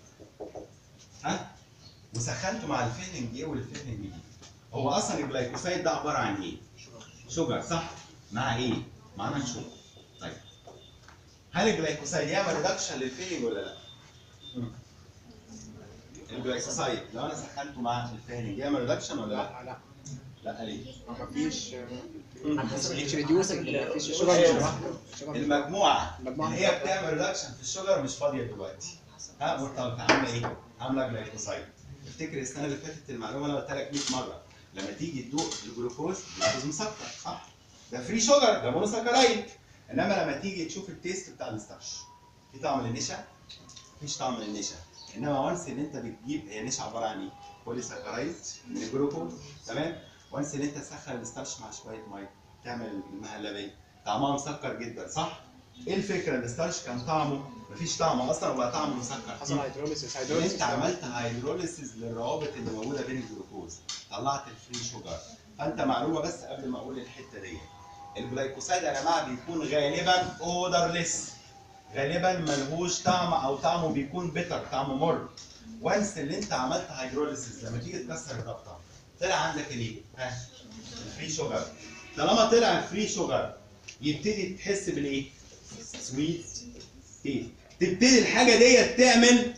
ها وسخنته مع الفيلنج ايه والفيلنج دي هو اصلا الجلايكوسايد ده عباره عن ايه؟ شوجر صح؟ مع ايه؟ مع نون شوجر طيب هل الجلايكوسايد يعمل ريدكشن للفيلنج ولا لا؟ مم. الجلايكوسايد لو انا سخنته مع الفيلنج يعمل ريدكشن ولا لا؟ لا لا لا ليه؟ ما فيش مم. على حسب مش ريديوسنج ما فيش شغل مش لوحده شغل مش المجموعه المجموعة اللي هي بتعمل ريدكشن في الشجر مش فاضيه دلوقتي ها مرتبطه عامله ايه؟ عامله جلايكوسايد افتكر السنه اللي فاتت المعلومه اللي قلت لك 100 مره لما تيجي تدوق الجلوكوز الجلوكوز مسكر صح؟ ده فري شوجر ده مونوساكرايد انما لما تيجي تشوف التيست بتاع الستارش في طعم للنشا مفيش طعم للنشا انما وانس ان انت بتجيب هي نشا عباره عن ايه؟ بوليساكرايد من الجلوكوز تمام؟ وانس ان انت تسخن الستارش مع شويه ميه تعمل المهلبيه طعمها مسكر جدا صح؟ ايه الفكره الستارش كان طعمه مفيش طعم اصلا وبقى طعمه مسكر حصل هيدروليسيس ان هيدروليسيس انت عملت هيدروليسيس للروابط اللي موجوده بين الجلوكوز طلعت الفري شوجر فانت معلومه بس قبل ما اقول الحته دي الجلايكوسايد يا جماعه بيكون غالبا اودرلس غالبا ملهوش طعم او طعمه بيكون بيتر طعمه مر وانس اللي انت عملت هيدروليسيس لما تيجي تكسر الرابطه طلع عندك الايه؟ ها الفري شوجر طالما طلع الفري شوجر يبتدي تحس بالايه؟ سويت تيست تبتدي الحاجه ديت تعمل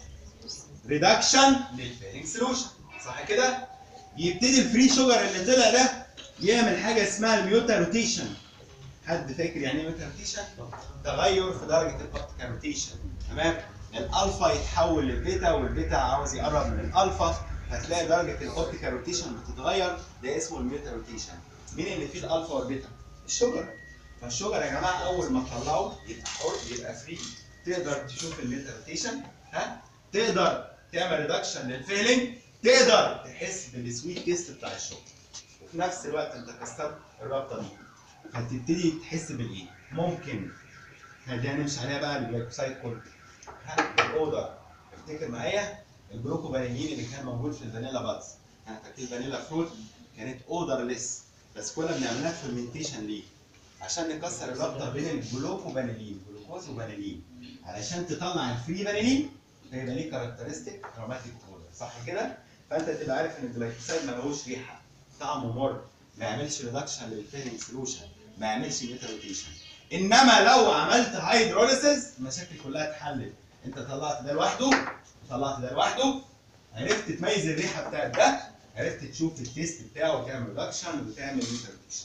ريدكشن للفيلنج سولوشن صح كده؟ يبتدي الفري شوجر اللي طلع ده يعمل حاجه اسمها الميوتا روتيشن حد فاكر يعني ايه ميوتا روتيشن؟ تغير في درجه الاوبتيكال روتيشن تمام؟ الالفا يتحول للبيتا والبيتا عاوز يقرب من الالفا هتلاقي درجه الاوبتيكال روتيشن بتتغير ده اسمه الميوتا روتيشن مين اللي فيه الالفا والبيتا؟ الشجر فالشجر يا جماعه اول ما تطلعه يبقى حر يبقى فري تقدر تشوف الميوتا روتيشن ها تقدر تعمل ريدكشن للفيلنج تقدر تحس بالسويت تيست بتاع الشغل وفي نفس الوقت انت كسرت الرابطه دي هتبتدي تحس بالايه؟ ممكن خلينا نمشي عليها بقى الجلايكوسايد كله ها الاودر افتكر معايا الجلوكو فانيلين اللي كان موجود في الفانيلا بادز ها فاكر الفانيلا فروت كانت اودرلس بس كنا بنعملها فيرمنتيشن ليه؟ عشان نكسر الرابطه بين الجلوكو فانيلين جلوكوز وفانيلين علشان تطلع الفري فانيلين فيبقى ليه كاركترستيك اروماتيك اودر صح كده؟ فانت تبقى عارف ان الجلايكوسايد ما لهوش ريحه طعمه مر ما يعملش ريدكشن للفيلنج سولوشن ما يعملش ميتا روتيشن انما لو عملت هيدروليسيس المشاكل كلها اتحلت انت طلعت ده لوحده طلعت ده لوحده عرفت تميز الريحه بتاعت ده عرفت تشوف التيست بتاعه وتعمل ريدكشن وتعمل ميتا روتيشن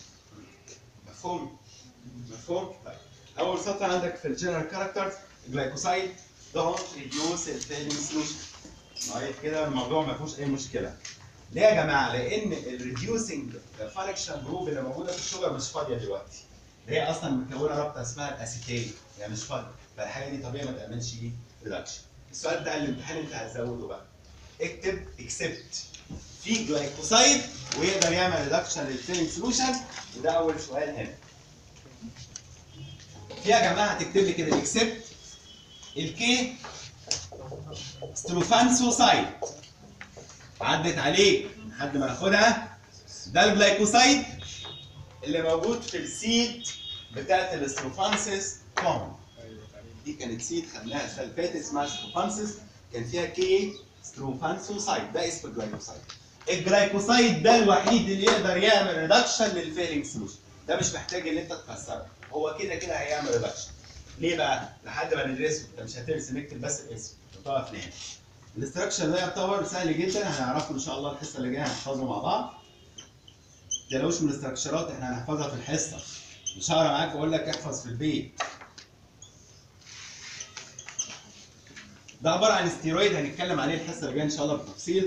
مفهوم مفهوم طيب اول سطر عندك في الجنرال كاركترز الجلايكوسايد don't reduce الفيلم سوليوشن لغايه كده الموضوع ما فيهوش اي مشكله ليه يا جماعه؟ لان الريديوسنج فانكشن جروب اللي موجوده في الشجر مش فاضيه دلوقتي اللي هي اصلا مكونه رابطه اسمها الاسيتيل يعني مش فاضيه فالحاجه دي طبيعي ما تعملش ريدكشن السؤال بتاع الامتحان انت هتزوده بقى اكتب اكسبت في جلايكوسايد ويقدر يعمل ريدكشن للفيلم سولوشن وده اول سؤال هنا في يا جماعه هتكتب لي كده اكسبت الكي ستروفانسوسايد عدت عليك لحد ما ناخدها ده الجلايكوسايد اللي موجود في السيد بتاعت الاستروفانسيس كومن دي كانت سيد خدناها السنه اللي فاتت اسمها ستروفانسيس كان فيها كي ستروفانسوسايد ده اسم الجلايكوسايد الجلايكوسايد ده الوحيد اللي يقدر يعمل ريدكشن للفيلينج سولوشن ده مش محتاج ان انت تفسره هو كده كده هيعمل ريدكشن ليه بقى لحد ما ندرسه انت مش هترسم اكتب بس الاسم وتقف نام الاستراكشر ده يعتبر سهل جدا هنعرفه ان شاء الله الحصه اللي جايه هنحفظه مع بعض ما تقلقوش من الاستراكشرات احنا هنحفظها في الحصه مش هقرا معاك واقول لك احفظ في البيت ده عباره عن استيرويد هنتكلم عليه الحصه اللي جايه ان شاء الله بالتفصيل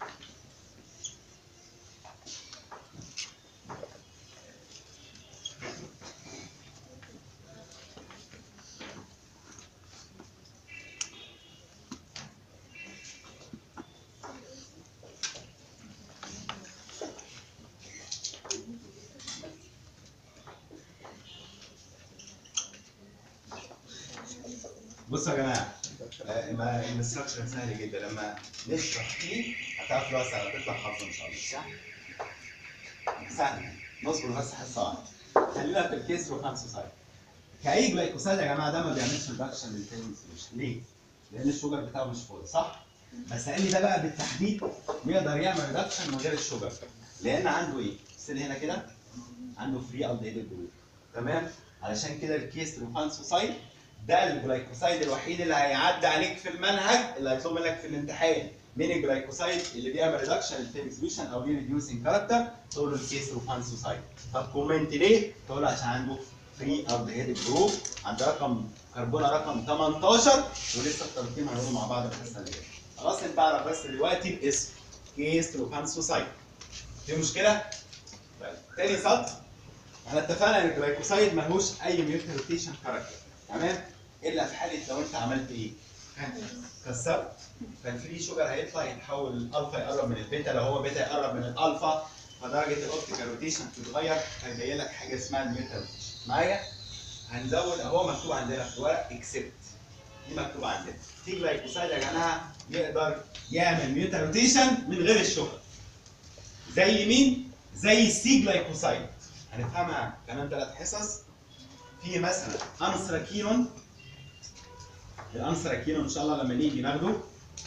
بصوا يا جماعه آه، ما الاستراكشر سهل جدا لما نشرح فيه هتعرف له سهل هتطلع حافظه ان شاء الله سهل نصبر بس حصه واحده خلينا في الكيس وخمسه سايد كاي جلايكوسايد يا جماعه ده ما بيعملش ريدكشن للفيلم سوليوشن ليه؟ لان الشوجر بتاعه مش فاضي صح؟ بس قال لي ده بقى بالتحديد يقدر يعمل ريدكشن من غير الشوجر لان عنده ايه؟ السن هنا كده عنده فري الديهيد جروب تمام؟ علشان كده الكيس روفانسوسايد ده الجلايكوسايد الوحيد اللي هيعدي عليك في المنهج اللي هيطلب منك في الامتحان مين الجلايكوسايد اللي بيعمل ريدكشن للفيلم سوليوشن او ليه ريديوسنج كاركتر تقول له الكيس روفانسوسايد طب كومنت ليه؟ تقول له عشان عنده فري الديهيد جروب عند رقم كربونه رقم 18 ولسه الترتيب هنقوله مع بعض الحصه اللي جايه خلاص انت اعرف بس دلوقتي الاسم كيس روفانسوسايد في مشكله؟ طيب تاني سطر احنا اتفقنا ان الجلايكوسايد ملهوش اي ميوتن روتيشن كاركتر تمام الا في حاله لو انت عملت ايه؟ كسرت فالفري شوجر هيطلع يتحول الالفا يقرب من البيتا لو هو بيتا يقرب من الالفا فدرجه الاوبتيكال روتيشن تتغير هيبين لك حاجه اسمها الميوتن روتيشن معايا؟ هنزود اهو مكتوب عندنا في الورق اكسبت دي مكتوبه عندنا في جلايكوسايد يا جماعه يقدر يعمل ميوتن روتيشن من غير الشوجر زي مين؟ زي السي جلايكوسايد هنفهمها كمان ثلاث حصص في مثلا انثراكينون الانثراكينون ان شاء الله لما نيجي ناخده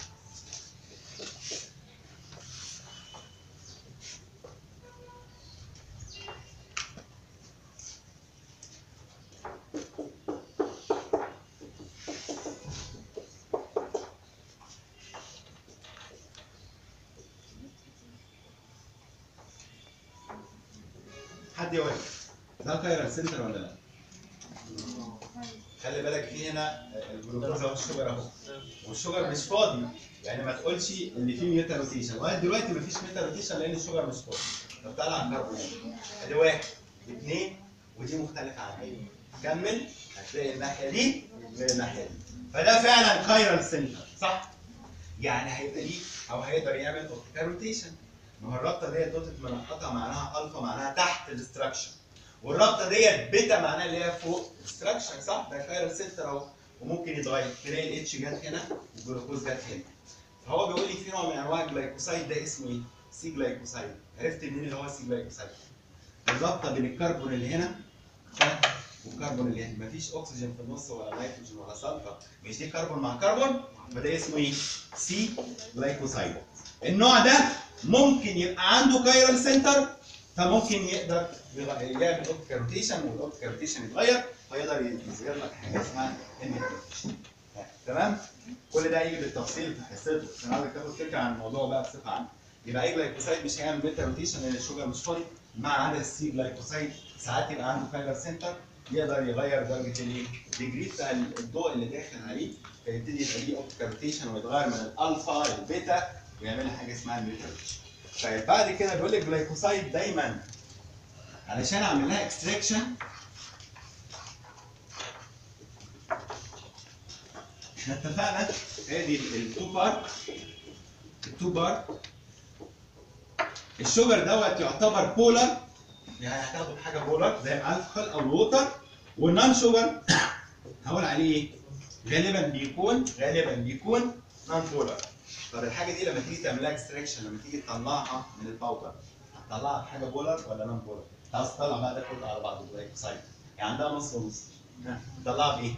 حد يقول لي، ده كايرال سنتر ولا لا؟ خلي بالك في هنا الجلوكوز اهو الشجر اهو والشجر مش فاضي يعني ما تقولش ان في ميتا روتيشن لغايه دلوقتي ما فيش ميتا روتيشن لان الشجر مش فاضي طب تعالى على الكربون ادي واحد اثنين ودي مختلفه عن دي كمل هتلاقي الناحيه دي غير الناحيه دي فده فعلا كايرال سنتر صح؟ يعني هيبقى ليه او هيقدر يعمل اوبتيكال روتيشن ما هو الرابطه ديت دوتة منقطه معناها الفا معناها تحت الاستراكشر والرابطه ديت بيتا معناها اللي هي فوق الاستراكشر صح ده كايرال سنتر اهو وممكن يتغير تلاقي الاتش جت هنا والجلوكوز جت هنا فهو بيقول لي في نوع من انواع الجلايكوسايد ده اسمه ايه؟ سي جلايكوسايد عرفت منين اللي هو سي جلايكوسايد؟ الرابطه بين الكربون اللي هنا ده والكربون اللي هنا مفيش اكسجين في النص ولا نيتروجين ولا سلفر مش دي كربون مع كربون فده اسمه ايه؟ سي جلايكوسايد النوع ده ممكن يبقى عنده كايرال سنتر فممكن يقدر يغ- يعمل اوبتيكال روتيشن والاوبتيكال روتيشن يتغير فيقدر يظهر لك حاجه اسمها ان تمام كل ده هيجي بالتفصيل في حصته انا عايزك تاخد فكره عن الموضوع بقى بصفه عامه يبقى اي جلايكوسايد مش هيعمل بيتا روتيشن لان الشوجر مش فاضي ما عدا السي جلايكوسايد ساعات يبقى عنده كايرال سنتر يقدر يغير درجه الايه؟ الديجري بتاع الضوء اللي داخل عليه فيبتدي يبقى ليه اوبتيكال روتيشن ويتغير من الالفا للبيتا ويعمل حاجه اسمها الميتا روتيشن. طيب بعد كده بيقول لك جلايكوسايد دايما علشان اعمل لها اكستراكشن احنا اتفقنا ادي التو بار التو بار الشوجر دوت يعتبر بولر يعني هتاخده بحاجه بولر زي الالكحول او الووتر والنون شوجر هقول عليه ايه؟ غالبا بيكون غالبا بيكون نون بولر طب الحاجه دي لما تيجي تعملها اكستراكشن لما تيجي تطلعها من الباودر هتطلعها بحاجه بولر ولا نون بولر؟ عاوز تطلع بقى ده كله على بعضه جلايكوسايد يعني عندها نص ونص ها، تطلعها بايه؟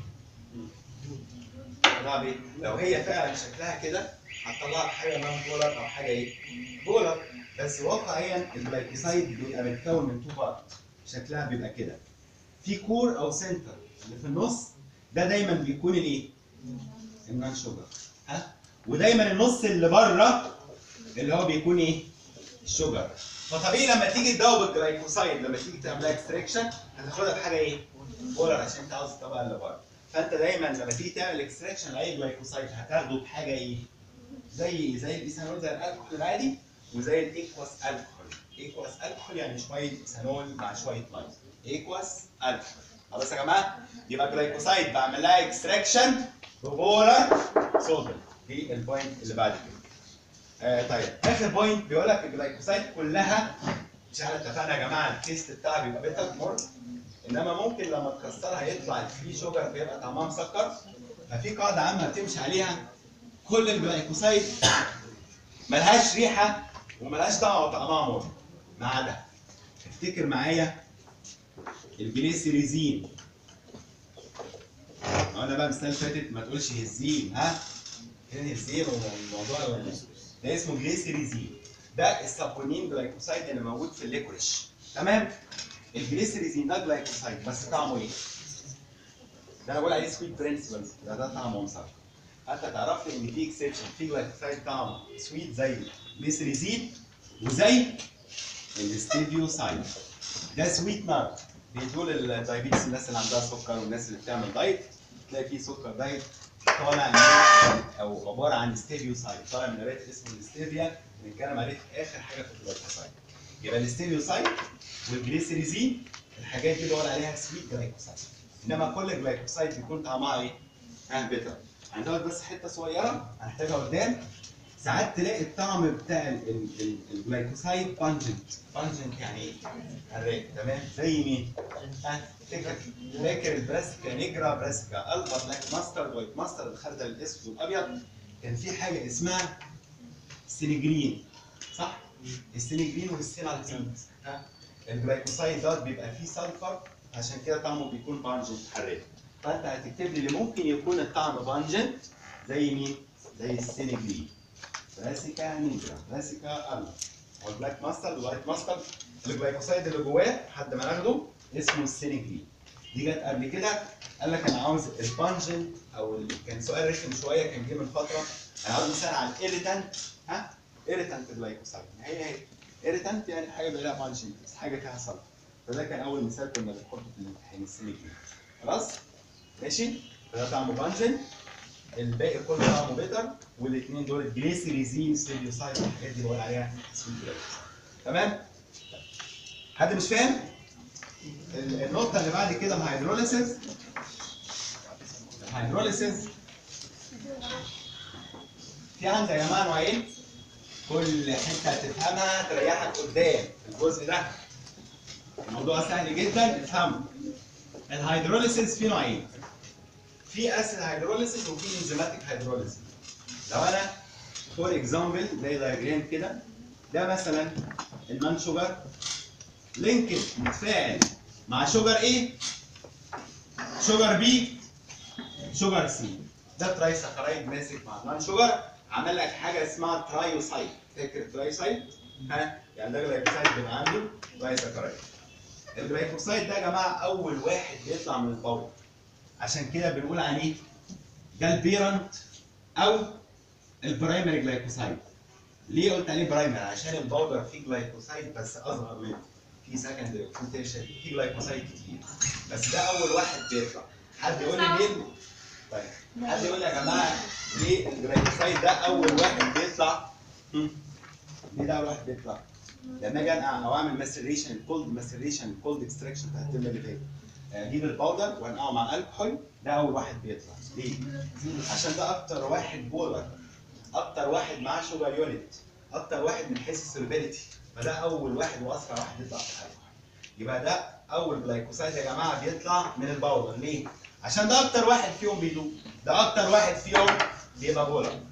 تطلعها بايه؟ لو هي فعلا شكلها كده هتطلعها بحاجه نون بولر او حاجه ايه؟ بولر بس واقعيا الجلايكوسايد بيبقى متكون من تو بارت شكلها بيبقى كده في كور او سنتر اللي في النص ده دايما بيكون الايه؟ النون شوجر ها ودايما النص اللي بره اللي هو بيكون ايه؟ الشوجر فطبيعي لما تيجي تدوب الجلايكوسايد لما تيجي تعملها اكستراكشن هتاخدها بحاجه ايه؟ بولر عشان انت عاوز الطبقه اللي بره فانت دايما لما تيجي تعمل اكستراكشن لاي جلايكوسايد هتاخده بحاجه ايه؟ زي زي الايثانول زي الالكحول العادي وزي الايكواس الكحول ايكواس الكحول يعني شويه ايثانول مع شويه ميه ايكواس الكحول خلاص يا جماعه يبقى جلايكوسايد بعمل لها اكستراكشن ببولر صوديوم دي البوينت اللي بعد كده آه طيب اخر بوينت بيقول لك الجلايكوسايد كلها مش احنا اتفقنا يا جماعه التيست بتاعها بيبقى بيتر مر انما ممكن لما تكسرها يطلع الفري شوجر بيبقى طعمها مسكر ففي قاعده عامه بتمشي عليها كل الجلايكوسايد ملهاش ريحه وملهاش طعم وطعمها مر ما عدا افتكر معايا الجليسيريزين انا بقى السنه اللي فاتت ما تقولش هزين ها هنا هزين والموضوع ولا ده اسمه جليسيريزين ده السابونين جلايكوسايد اللي موجود في الليكوريش تمام الجليسيريزين ده جلايكوسايد بس طعمه ايه؟ ده انا بقول عليه سويت برنسبلز ده ده طعمه مسكر انت تعرف لي ان في اكسبشن في جلايكوسايد طعمه سويت زي الجليسيريزين وزي الاستيفيوسايد ده سويت نار بيدوا للدايبيتس الناس اللي عندها سكر والناس اللي بتعمل دايت تلاقي فيه سكر دايت طالع من او عباره عن ستيفيوسايد طالع من نبات اسمه الاستيفيا بنتكلم عليه في اخر حاجه في الجلايكوسايد يبقى الاستيفيوسايد والجليسيريزين الحاجات دي بقول عليها سويت جلايكوسايد انما كل جلايكوسايد بيكون طعمها ايه؟ ها بيتر هناخد بس حته صغيره هنحتاجها قدام ساعات تلاقي الطعم بتاع ال- ال- ال- الجلايكوسايد بانجنت بانجنت يعني ايه؟ حراق تمام زي مين؟ ها فاكر فاكر البراسكا نيجرا براسكا الفا بلاك ماسترد وايت ماسترد الخردل الاسود والابيض كان في حاجه اسمها سينجرين صح؟ السينجرين والسينالتين ها الجلايكوسايد دوت بيبقى فيه سلفر عشان كده طعمه بيكون بانجنت حراق فانت هتكتب لي اللي ممكن يكون الطعم بانجنت زي مين؟ زي السينجرين براسيكا نيجرا براسيكا الفا والبلاك ماسترد والوايت ماسترد الجلايكوسايد اللي جواه لحد ما ناخده اسمه السينجرين دي جت قبل كده قال لك انا عاوز البانجنت او ال... كان سؤال رخم شويه كان جه من فتره انا عاوز مثال على الاريتانت ها اريتانت جلايكوسايد هي هي اريتانت يعني حاجه بقى لها بانجنت بس حاجه فيها صلب فده كان اول مثال كنا بنحطه في الامتحان السينجرين خلاص ماشي فده طعمه بانجنت الباقي كله طعمه بيتر والاثنين دول الجليسيريزين ستيريوسايد الحاجات دي بقول عليها سويت جلايكوسايد تمام حد مش فاهم ال- النقطة اللي بعد كده الهيدروليسيس الهيدروليسيس في عندي يا جماعة نوعين كل حتة هتفهمها تريحك قدام الجزء ده الموضوع سهل جدا افهمه الهيدروليسيس في نوعين في اسيد هيدروليسيس وفي انزيماتيك هيدروليسيس لو انا فور اكزامبل زي دايجرام كده ده مثلا المان شوجر لينكد متفاعل مع شوجر ايه؟ شوجر بي شوجر سي ده تراي سكرايد ماسك مع المان شوجر عمل لك حاجه اسمها ترايوسايد فاكر ترايوسايد؟ ها يعني ده جلايكوسايد بيبقى عنده تراي سكرايد الجلايكوسايد ده يا جماعه اول واحد بيطلع من البول عشان كده بنقول عليه ده البيرنت او البرايمري جلايكوسايد ليه قلت عليه برايمري عشان الباودر فيه جلايكوسايد بس اصغر منه في سكندري وفي تيرشري في جلايكوسايد كتير بس ده اول واحد بيطلع حد يقول لي مين طيب حد يقول لي يا جماعه ليه الجلايكوسايد ده اول واحد بيطلع هم؟ ليه ده اول واحد بيطلع لما اجي انقع او اعمل ماسيريشن الكولد ماسيريشن الكولد اكستراكشن بتاع الترم اللي فات اجيب الباودر وانقعه مع الكحول ده اول واحد بيطلع ليه؟ عشان ده اكتر واحد بولر اكتر واحد معاه شوجر يونت اكتر واحد من حيث السولبيليتي فده اول واحد واسرع واحد يطلع في الكحول يبقى ده اول جلايكوسايد يا جماعه بيطلع من الباودر ليه؟ عشان ده اكتر واحد فيهم بيدوب ده اكتر واحد فيهم بيبقى بولر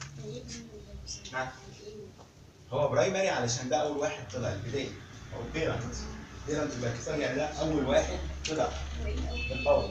ها؟ هو برايمري علشان ده اول واحد طلع البدايه او البيرنت بيرنت جلايكوسايد يعني ده اول واحد طلع من الباودر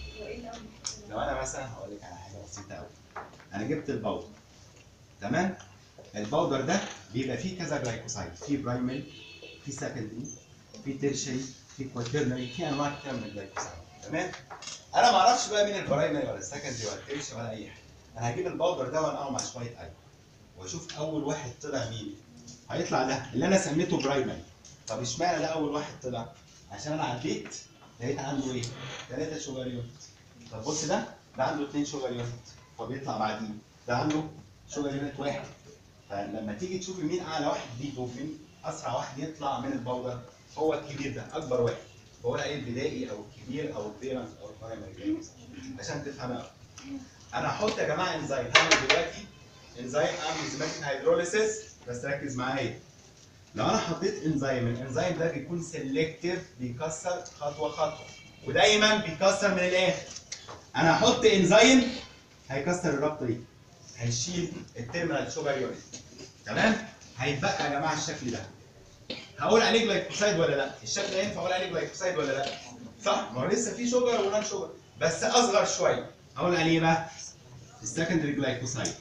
لو انا مثلا هقول لك على حاجه بسيطه قوي انا جبت الباودر تمام الباودر ده بيبقى فيه كذا جلايكوسايد في برايمري في سكندري في تيرشري في كواترنري في انواع كتير من الجلايكوسايد تمام انا ما اعرفش بقى مين البرايمري ولا السكندري ولا التيرشري ولا اي حاجه انا هجيب الباودر ده وانقعه مع شويه الكحول واشوف اول واحد طلع مين هيطلع ده اللي انا سميته برايمري طب اشمعنى ده اول واحد طلع عشان انا عديت لقيت عنده ايه ثلاثه شوجر يونت طب بص ده ده عنده اثنين شوجر يونت فبيطلع بعديه ده عنده شوجر يونت واحد فلما تيجي تشوفي مين اعلى واحد دي ومين اسرع واحد يطلع من الباودر هو الكبير ده اكبر واحد بقول عليه البدائي او الكبير او البيرنت او البرايمري عشان تفهمها انا هحط يا جماعه انزيم هعمل دلوقتي انزيم اعمل انزيماتيك هيدروليسيس بس ركز معايا لو انا حطيت انزيم الانزيم ده بيكون سيلكتيف بيكسر خطوه خطوه ودايما بيكسر من الاخر انا هحط انزيم هيكسر الرابطه دي هيشيل التيرمينال شوجر يونت تمام هيتبقى يا جماعه الشكل ده هقول عليه جلايكوسايد ولا لا الشكل ده ينفع اقول عليه جلايكوسايد ولا لا صح ما هو لسه في شوجر ونان شوجر بس اصغر شويه هقول عليه ايه بقى السكندري جلايكوسايد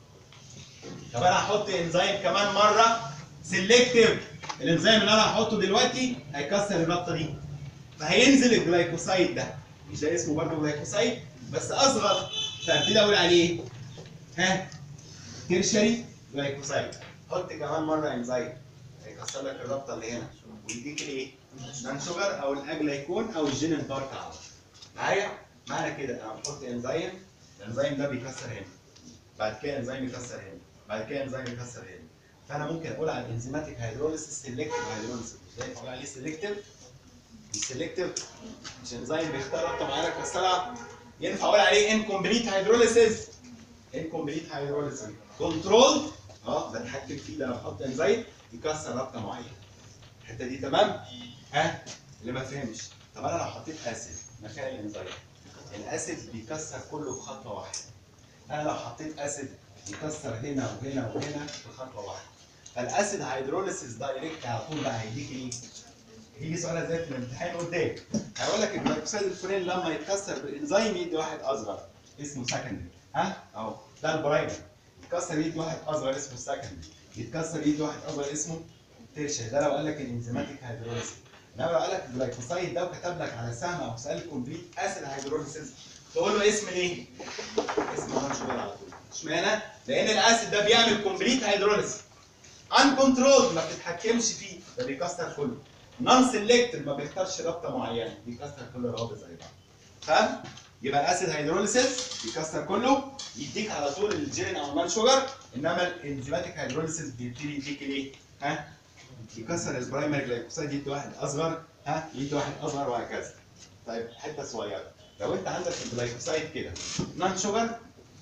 طب انا هحط انزيم كمان مره سيلكتيف الانزيم اللي انا هحطه دلوقتي هيكسر الرابطه دي فهينزل الجلايكوسايد ده مش ده اسمه برضه جلايكوسايد بس اصغر فابتدي اقول عليه ها تيرشري جلايكوسايد حط كمان مره انزيم هيكسر لك الرابطه اللي هنا ويديك الايه؟ نان شوجر او الاجلايكون او الجين بارك معايا؟ معنى كده انا بحط انزيم الانزيم ده بيكسر هنا بعد كده انزيم يكسر هنا بعد كده انزيم يكسر هنا فانا ممكن اقول على الانزيماتيك هيدروليسيس سيلكتيف هيدروليسيس ازاي اقول عليه سيلكتيف السيلكتيف مش انزيم بيختار رابطه معينه يكسرها ينفع اقول عليه انكمبليت هيدروليسيس انكمبليت هيدروليسيس كنترول اه بتحكم فيه ده انا بحط انزيم يكسر رابطه معينه الحته دي تمام ها اللي ما فهمش طب انا لو حطيت اسيد مكان الانزيم الاسيد بيكسر كله في خطوه واحده انا لو حطيت اسيد يكسر هنا وهنا وهنا في خطوه واحده فالاسيد هيدروليسيس دايركت على طول بقى هيديك ايه؟ هيجي سؤال ازاي في الامتحان قدام هيقول لك الجلايكوسيد الفلاني لما يتكسر بالانزيم يدي واحد اصغر اسمه سكندري ها اهو ده البرايمري يتكسر يدي واحد اصغر اسمه سكندري يتكسر يدي واحد اصغر اسمه تيرشري ده لو قال لك الانزيماتيك هيدروليسيس انما لو قال لك الجلايكوسيد ده وكتب لك على سهم او سؤال كومبليت اسيد هيدروليسيس تقول له اسم ليه؟ اسم نون شوجر على طول اشمعنى؟ لان الاسيد ده بيعمل كومبليت هيدروليسيس ان كنترول ما بتتحكمش فيه ده بيكسر كله نون سيلكتيف ما بيختارش رابطه معينه بيكسر كل الروابط زي بعض فاهم؟ يبقى الاسيد هيدروليسيس بيكسر كله يديك على طول الجيرين او النون شوجر انما الانزيماتيك هيدروليسيس بيبتدي يديك الايه؟ ها؟ يكسر البرايمري جلايكوسايد يدي واحد اصغر ها يدي واحد اصغر وهكذا. طيب حته صغيره لو انت عندك الجلايكوسايد كده نون شوجر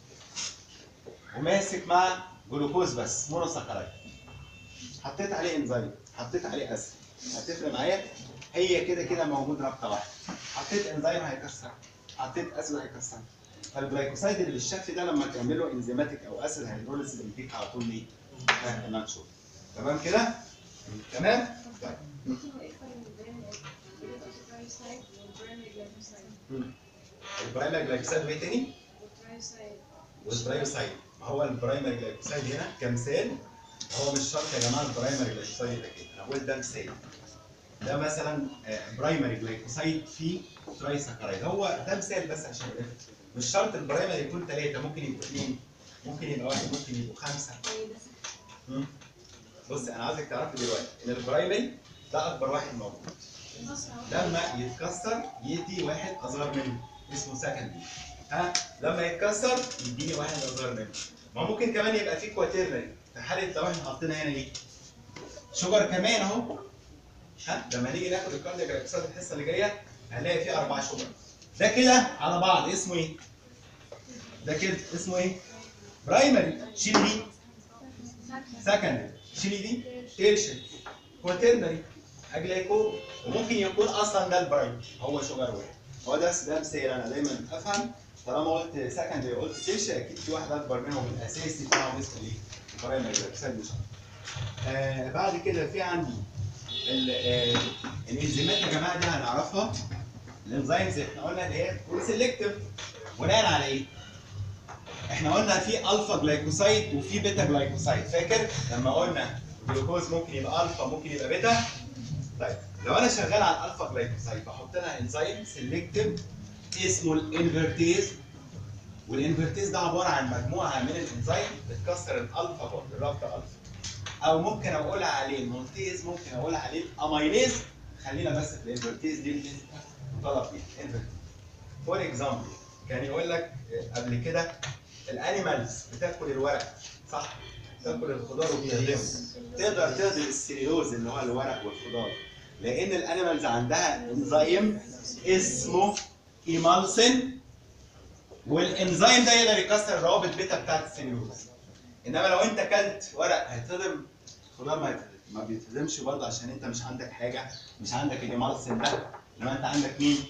وماسك مع جلوكوز بس مونوساكرايد حطيت عليه انزيم حطيت عليه اسيد هتفرق معايا هي كده كده موجود رابطه واحده حطيت انزيم هيكسر حطيت اسيد هيكسر فالجلايكوسايد اللي بالشكل ده لما تعمل له انزيماتيك او اسيد هيدروليسيس بيديك على طول ايه؟ نون شوجر تمام كده؟ تمام؟ طيب البرايمري جلايكوسايد وايه تاني؟ والبرايموسايد ما هو البرايمري جلايكوسايد هنا كمثال هو مش شرط يا جماعه البرايمري جلايكوسايد يبقى كده انا بقول ده مثال ده مثلا برايمري جلايكوسايد في تراي سكرايد هو ده مثال بس عشان نفهم مش شرط البرايمري يكون ثلاثه ممكن يبقوا اثنين ممكن يبقى واحد ممكن يبقوا خمسه مم. بص انا عايزك تعرفي دلوقتي ان البرايمري ده اكبر واحد موجود لما يتكسر يدي واحد اصغر منه اسمه سكندري ها لما يتكسر يديني واحد اصغر منه ما ممكن كمان يبقى في كواترنري في حاله لو احنا حاطين هنا ايه شجر كمان اهو ها لما نيجي ناخد الكاردياك جلايكوسايد الحصه اللي جايه هنلاقي فيه اربع شجر ده كده على بعض اسمه ايه ده كده اسمه ايه برايمري شيل دي سكندري شيل دي تيرشري كواترنري اجلايكو وممكن يكون اصلا ده البرايم هو شجر واحد هو ده ده مثال انا دايما افهم طالما قلت سكندري قلت تيرشري اكيد في واحد اكبر منهم الاساسي بتاعهم اسمه ايه؟ برايمري جلايكوسايد مش آه بعد كده في عندي ال- آه، الانزيمات يا جماعه دي هنعرفها الانزيمز احنا قلنا اللي هي تكون سيلكتيف بناء على ايه؟ احنا قلنا في الفا جلايكوسايد وفي بيتا جلايكوسايد فاكر لما قلنا الجلوكوز ممكن يبقى الفا ممكن يبقى بيتا طيب لو انا شغال على الالفا جلايكوسايد بحط لها انزيم سيلكتيف اسمه الانفرتيز والانفرتيز ده عباره عن مجموعه من الانزيم بتكسر الالفا بوند الرابطه الفا او ممكن اقول عليه المولتيز ممكن اقول عليه الاميليز خلينا بس في الانفرتيز دي اللي طلب فيها انفرتيز فور اكزامبل كان يقول لك قبل كده الانيمالز بتاكل الورق صح؟ تاكل الخضار وبتهضمه تقدر تهضم السليلوز اللي هو الورق والخضار لان الانيمالز عندها انزيم اسمه ايمالسين والانزيم ده يقدر يكسر الروابط بيتا بتاعت السليلوز انما لو انت كلت ورق هيتهضم خضار ما يتهضم ما بيتهضمش برضه عشان انت مش عندك حاجه مش عندك الايمالسين ده انما انت عندك مين؟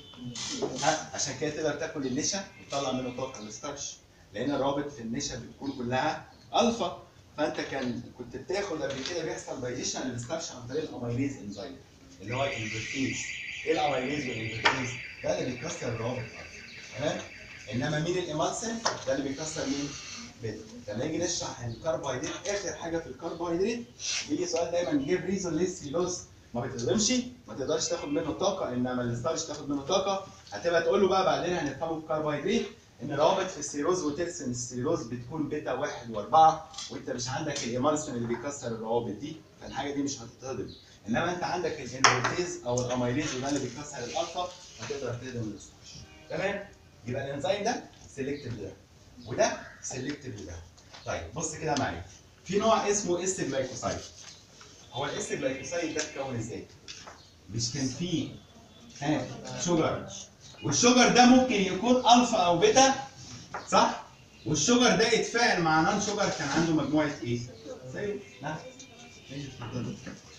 ها عشان كده تقدر تاكل النشا وتطلع منه طاقه الستارش لان الروابط في النشا بتكون كلها الفا فانت كان كنت بتاخد قبل كده بيحصل دايجيشن للستارش عن طريق الاميليز انزيم اللي هو الانفرتيز ايه الاميليز والانفرتيز؟ ده اللي بيكسر الروابط الالفا تمام؟ انما مين الايمالسين؟ ده اللي بيكسر مين؟ بيتا لما نيجي نشرح الكربوهيدرات اخر حاجه في الكربوهيدرات يجي سؤال دايما جيب ريزون ليه السيلوز ما بتهضمش ما تقدرش تاخد منه طاقه انما الستارش تاخد منه طاقه هتبقى تقول له بقى بعدين هنفهمه في الكربوهيدرات ان روابط في السيروز وترسم السيروز بتكون بيتا واحد واربعه وانت مش عندك الايمالسون اللي بيكسر الروابط دي فالحاجه دي مش هتتهضم انما انت عندك الانفرتيز او الاميليز وده اللي بيكسر الالفا هتقدر تهضم الستارش تمام يبقى الانزيم ده سيلكتيف ده وده سيلكتيف ده طيب بص كده معايا في نوع اسمه اس جلايكوسايد هو الاس جلايكوسايد ده اتكون ازاي؟ مش كان فيه ها شجر والشجر ده ممكن يكون الفا او بيتا صح؟ والشجر ده يتفاعل مع نان شجر كان عنده مجموعه ايه؟ زي نعم ماشي، اتفضل.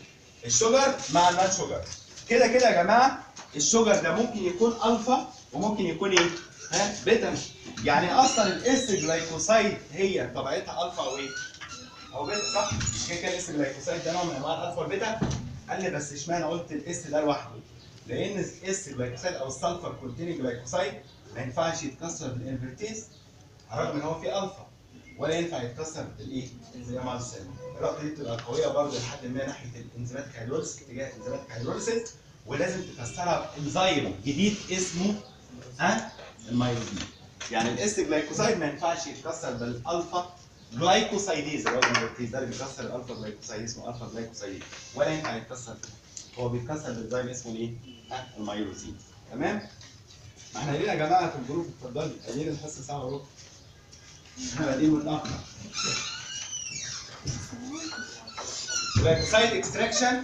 الشجر مع النان شجر كده كده يا جماعه الشجر ده ممكن يكون الفا وممكن يكون ايه؟ ها بيتا يعني اصلا الاس جلايكوسايد هي طبيعتها الفا او ايه؟ او بيتا صح؟ مش كده كده الاس جلايكوسايد ده نوع من انواع الالفا والبيتا قال لي بس اشمعنى قلت الاس ده لوحده؟ لان الاس جلايكوسايد او السلفر كونتيننج جلايكوسايد ما ينفعش يتكسر بالانفرتيز رغم ان هو فيه الفا ولا ينفع يتكسر بالايه؟ زي ما السيل الرابطه دي بتبقى قويه برضه لحد ما ناحيه الانزيماتيك هيدروليسيس اتجاه الانزيماتيك هيدروليسيس ولازم تكسرها بانزيم جديد اسمه ها المايلوزين يعني الاس جلايكوسايد ما ينفعش يتكسر بالالفا جلايكوسايديز اللي هو الانفرتيز ده اللي بيكسر الالفا جلايكوسايد اسمه الفا جلايكوسايديز ولا ينفع يتكسر هو بيتكسر بانزيم اسمه ايه؟ ها المايلوزين تمام؟ ما احنا قايلين يا جماعه في الجروب اتفضلي قايلين الحصه ساعه وربع احنا بادئين متاخر جلايكوسايد اكستراكشن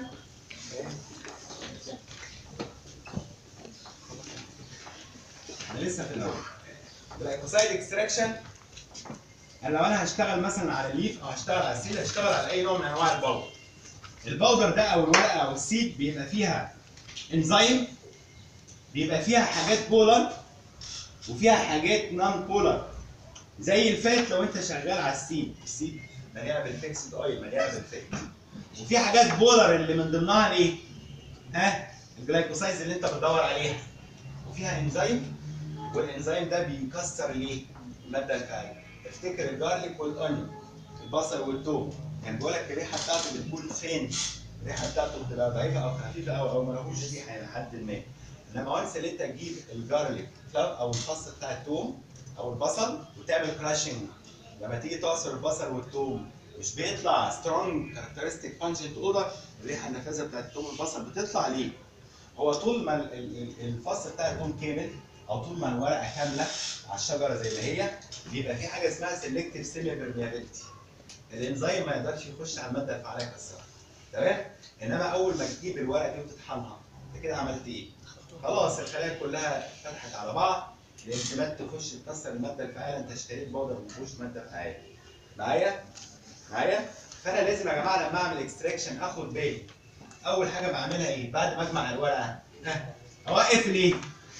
احنا لسه في الاول جلايكوسايد اكستراكشن انا لو انا هشتغل مثلا على الليف او هشتغل على السيد هشتغل على اي نوع من انواع الباودر الباودر ده او الورقه او السيد بيبقى فيها انزيم بيبقى فيها حاجات بولر وفيها حاجات نون بولر زي الفات لو انت شغال على السيد السيد مليانه بالفيكسد اويل مليانه بالفات وفي حاجات بولر اللي من ضمنها الايه؟ ها الجلايكوسايدز اللي انت بتدور عليها وفيها انزيم والانزيم ده بيكسر الايه؟ الماده الفاعله افتكر الجارليك والاونيون البصل والثوم كان بيقول لك الريحه بتاعته بتكون فين؟ الريحه بتاعته بتبقى ضعيفه او خفيفه او او ملهوش ريحه الى حد ما انما وانس اللي انت تجيب الجارليك كلاب او الفص بتاع الثوم او البصل وتعمل كراشنج لما تيجي تعصر البصل والثوم مش بيطلع سترونج كاركترستيك بانجنت اودر الريحه النفاذه بتاعت الثوم والبصل بتطلع ليه؟ هو طول ما ال- ال- ال- الفص بتاع التون كامل او طول ما الورقه كامله على الشجره زي ما هي بيبقى في حاجه اسمها سيلكتيف سيمي بيرميابيلتي الانزيم ما يقدرش يخش على الماده الفعاله يكسرها تمام انما اول ما تجيب الورقه دي وتطحنها انت كده عملت ايه؟ خلاص الخلايا كلها فتحت على بعض الانزيمات تخش تكسر الماده الفعاله انت اشتريت بودر ما فيهوش ماده فعاله معايا؟ معايا؟ فانا لازم يا جماعه لما اعمل اكستراكشن اخد بالي اول حاجه بعملها ايه؟ بعد ما اجمع الورقه ها اوقف الايه؟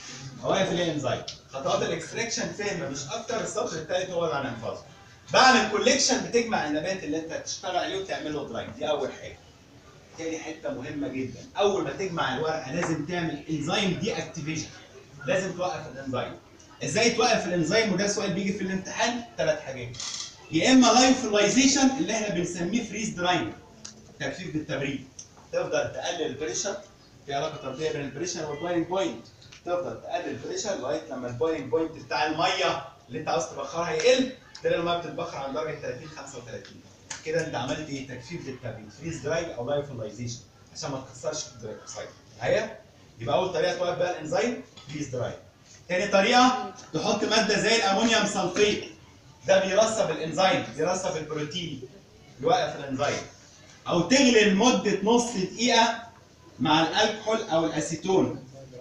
اوقف الايه انزيم خطوات الاكستراكشن فهم مش اكتر السطر الثالث هو اللي هنحفظه بعمل كوليكشن بتجمع النبات اللي انت هتشتغل عليه وتعمل له دراينج دي اول حاجه تاني حته مهمه جدا اول ما تجمع الورقه لازم تعمل انزيم دي اكتيفيشن لازم توقف الانزيم ازاي توقف الانزيم وده سؤال بيجي في الامتحان ثلاث حاجات يا اما لايفلايزيشن اللي احنا بنسميه فريز دراينج تخفيف بالتبريد تفضل تقلل البريشر في علاقه طرديه بين البريشر والبوينج بوينت تفضل تقلل البريشر لغايه لما البوينج بوينت بتاع الميه اللي انت عاوز تبخرها يقل تلاقي الميه بتتبخر عند درجه 30 35 كده انت عملت ايه تجفيف للتبريد فريز دراينج او لايفلايزيشن عشان ما تكسرش الجلايكوسايد معايا يبقى اول طريقه توقف بقى الانزيم فريز دراينج تاني طريقه تحط ماده زي الامونيوم سلفيت ده بيرسب الانزيم بيرسب البروتين يوقف الانزيم او تغلي لمده نص دقيقه مع الالكحول او الاسيتون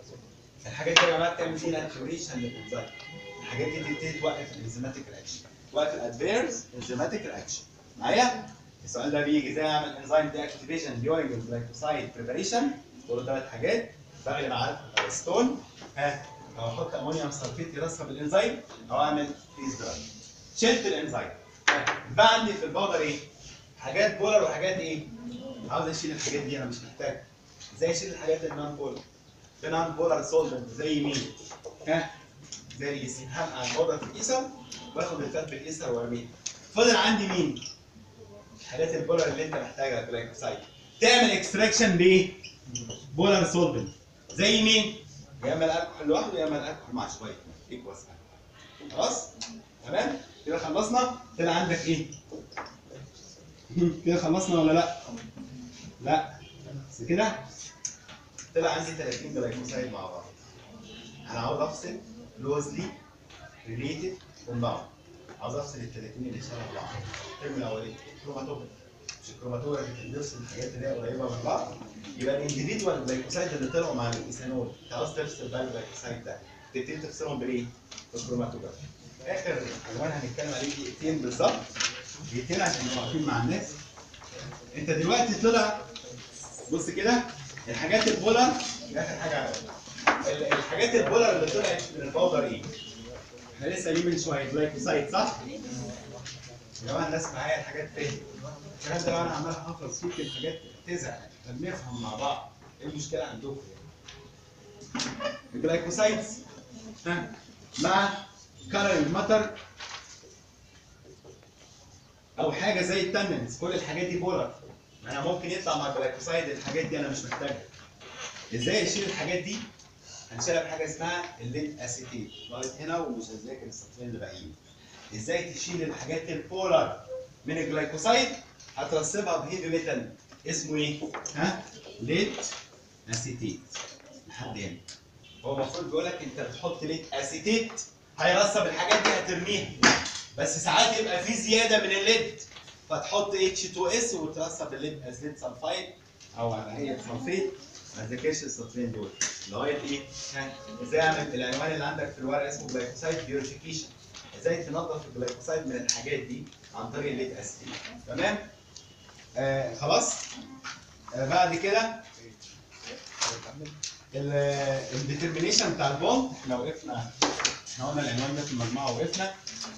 الحاجات دي يا جماعه بتعمل فيها ناتوريشن للانزيم الحاجات دي تبتدي توقف الانزيماتيك رياكشن توقف الادفيرس انزيماتيك رياكشن معايا السؤال ده بيجي ازاي اعمل انزيم دي اكتيفيشن ديورنج الجلايكوسايد بريباريشن دول ثلاث حاجات بغلي مع الالكحول او الاسيتون ها او احط امونيوم سلفيت يرسب الانزيم او اعمل فريز دراي شلت الانزيم بقى عندي في البودر ايه؟ حاجات بولر وحاجات ايه؟ عاوز اشيل الحاجات دي انا مش محتاج ازاي اشيل الحاجات النون بولر؟ في نون بولر سولفنت زي مين؟ ها؟ زي اليسين هنقع البودر في الايثر واخد الفات بالايثر وارميه فضل عندي مين؟ الحاجات البولر اللي انت محتاجها جلايكوسايد تعمل اكستراكشن بايه؟ بولر سولفنت زي مين؟ يا اما الالكحول لوحده يا اما الالكحول مع شويه ايكوالز خلاص؟ تمام؟ كده خلصنا طلع عندك ايه؟ كده خلصنا ولا لا؟ لا بس كده طلع عندي 30 جلايكوسايد مع بعض انا عاوز افصل لوزلي ريليتد كومباوند عاوز افصل ال 30 اللي شبه بعض الترم الاولاني كروماتوجرافي مش الكروماتوجرافي بتفصل الحاجات اللي هي قريبه من بعض يبقى الانديفيدوال جلايكوسايد اللي طلعوا مع الايثانول انت عاوز تفصل بقى الجلايكوسايد ده تبتدي تفصلهم بايه؟ بالكروماتوجرافي اخر عنوان هنتكلم عليه دقيقتين بالظبط دقيقتين عشان نبقى واقفين مع الناس انت دلوقتي طلع بص كده الحاجات البولر دي اخر حاجه على ال- الحاجات البولر اللي طلعت من الباودر ايه؟ احنا لسه قايلين من شويه جلايكوسايد صح؟ يا جماعه الناس معايا الحاجات فين؟ الكلام ده لو انا عمال احفظ فيك الحاجات تزهق طب نفهم مع بعض ايه المشكله عندكم يعني؟ الجلايكوسايدز ها مع كارل ماتر او حاجه زي التننز كل الحاجات دي بولر انا ممكن يطلع مع الجلايكوسايد الحاجات دي انا مش محتاجها ازاي اشيل الحاجات دي هنشيلها بحاجه اسمها الليد اسيتيت لغايه هنا ومش هذاكر السطرين اللي باقيين ازاي تشيل الحاجات البولر من الجلايكوسايد هترسبها بهيفي ميتال اسمه ايه ها ليد اسيتيت لحد هنا هو المفروض بيقول لك انت بتحط ليد اسيتيت هيرسب الحاجات دي هترميها بس ساعات يبقى في زياده من الليد فتحط H2S وترسب الليد از ليد سلفايد او على هيئه سلفيت ما تذاكرش السطرين دول لغايه ايه؟ ها ازاي اعمل العنوان اللي عندك في الورقه اسمه جلايكوسايد بيوريفيكيشن ازاي تنظف الجلايكوسايد من الحاجات دي عن طريق الليد اسيد تمام؟ آه خلاص؟ آه بعد كده الديترمينيشن بتاع البوند احنا وقفنا احنا قلنا العنوان ده في المجموعه وقفنا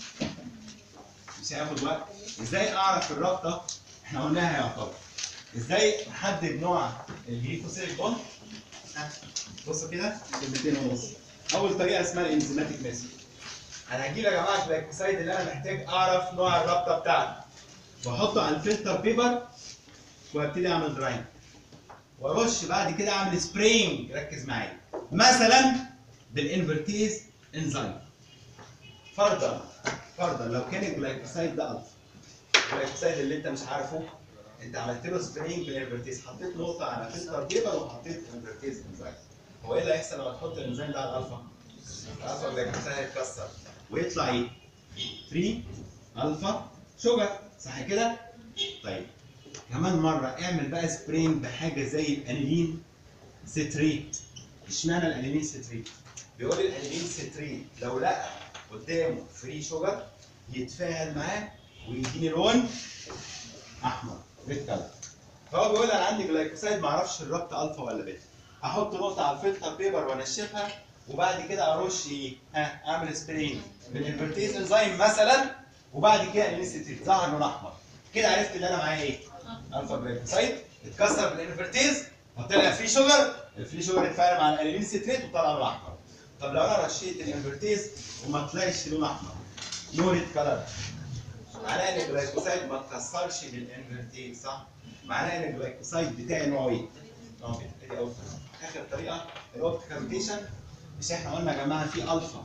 مش هياخد وقت ازاي اعرف الرابطه احنا قلناها يعتبر ازاي احدد نوع الجليكوسيل بوند ها، بصوا كده كلمتين ونص اول طريقه اسمها الانزيماتيك ميثود انا هجيب يا جماعه الجلايكوسايد اللي انا محتاج اعرف نوع الرابطه بتاعته واحطه على الفلتر بيبر وابتدي اعمل دراين وارش بعد كده اعمل سبرينج ركز معايا مثلا بالانفرتيز انزيم فرضا فرضا لو كان الجلايكوسايد ده الفا الجلايكوسايد اللي انت مش عارفه انت عملت له سبرينج بالانفرتيز حطيت نقطه على فلتر بيبر وحطيت انفرتيز انزيم هو ايه اللي هيحصل لما تحط الانزيم ده على الالفا؟ الالفا جلايكوسايد هيتكسر ويطلع ايه؟ 3 الفا شوجر صح كده؟ طيب كمان مره اعمل بقى سبرينج بحاجه زي الانيلين ستريت اشمعنى الانيلين ستريت؟ بيقول الانيلين ستريت لو لقى قدامه فري شوجر يتفاعل معاه ويديني لون احمر ريد كلر فهو بيقول انا عندي جلايكوسايد ما اعرفش الربط الفا ولا بيتا احط نقطه على الفلتر بيبر وانشفها وبعد كده ارش ايه؟ ها اعمل سبرينج بالانفرتيز انزيم مثلا وبعد كده انستيت ظهر لون احمر كده عرفت ان انا معايا ايه؟ الفا جلايكوسايد اتكسر بالانفرتيز فطلع فري شوجر الفري شوجر اتفاعل مع الانيلين ستريت وطلع لون احمر طب لو انا رشيت الانفرتيز وما طلعش لون احمر نو ريد كلر معناه ان الجلايكوسايد ما اتكسرش بالانفرتيز صح؟ معناه ان الجلايكوسايد بتاعي نوعه ايه؟ نوع بيتا ادي اول طريقه اخر طريقه الاوبتيكال روتيشن مش احنا قلنا يا جماعه في الفا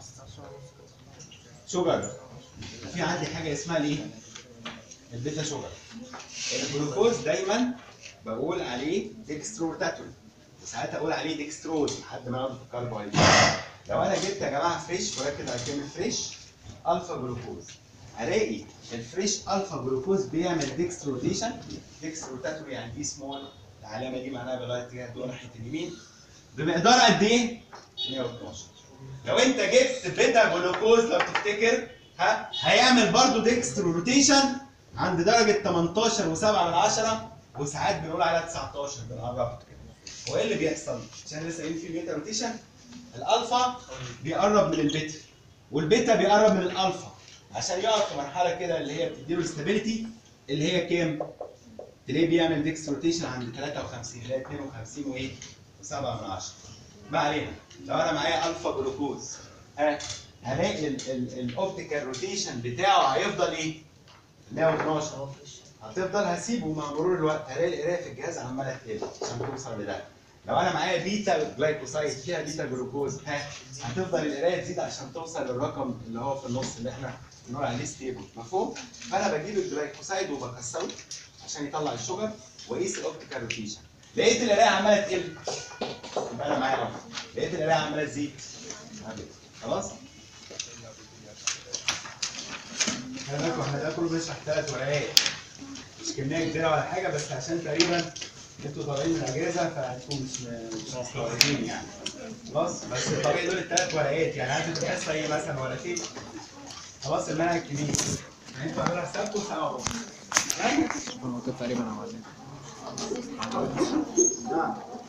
شوجر وفي عندي حاجه اسمها الايه؟ البيتا شوجر الجلوكوز دايما بقول عليه ديكستروتاتول وساعات اقول عليه ديكستروز لحد ما اقعد في الكربوهيدرات لو انا جبت يا جماعه فريش وركز على كلمه فريش الفا جلوكوز هلاقي الفريش الفا جلوكوز بيعمل ديكستروتيشن ديكستروتاتول يعني دي سمول العلامه دي معناها بيغير اتجاه الضوء ناحيه اليمين بمقدار قد ايه؟ 112 لو انت جبت بيتا جلوكوز لو تفتكر ها هيعمل برضه ديكسترو روتيشن عند درجه 18 و7 من 10 وساعات بنقول عليها 19 بنقرب كده هو ايه اللي بيحصل؟ عشان لسه قايلين في بيتا روتيشن الالفا بيقرب من البيتا والبيتا بيقرب من الالفا عشان يقف في مرحله كده اللي هي بتديله الاستابيليتي اللي هي كام؟ تلاقيه بيعمل ديكس روتيشن عند 53 اللي هي 52 وايه؟ و7 من 10 ما علينا لو انا معايا الفا جلوكوز ها هلاقي الاوبتيكال روتيشن بتاعه هيفضل ايه؟ 112 هتفضل هسيبه مع مرور الوقت هلاقي القرايه في الجهاز عماله تقل عشان توصل لده لو انا معايا بيتا جلايكوسايد فيها بيتا جلوكوز ها هتفضل القرايه تزيد عشان توصل للرقم اللي هو في النص اللي احنا بنقول عليه ستيبل مفهوم؟ فانا بجيب الجلايكوسايد وبكسره عشان يطلع الشجر واقيس الاوبتيكال روتيشن لقيت القرايه عماله تقل يبقى انا معايا رقم لقيت القرايه عماله تزيد خلاص؟ خلي بالكم احنا ده كله بنشرح ثلاث ورقات مش كميه كبيره ولا حاجه بس عشان تقريبا انتوا طالعين من الاجازه فانتوا مش مش مستوعبين يعني خلاص بس الطبيعي دول الثلاث ورقات يعني عارف انتوا حصه ايه مثلا ورقتين خلاص المنهج كبير يعني انتوا عاملين حسابكم سنه ونص كنت تقريبا عاوزين نعم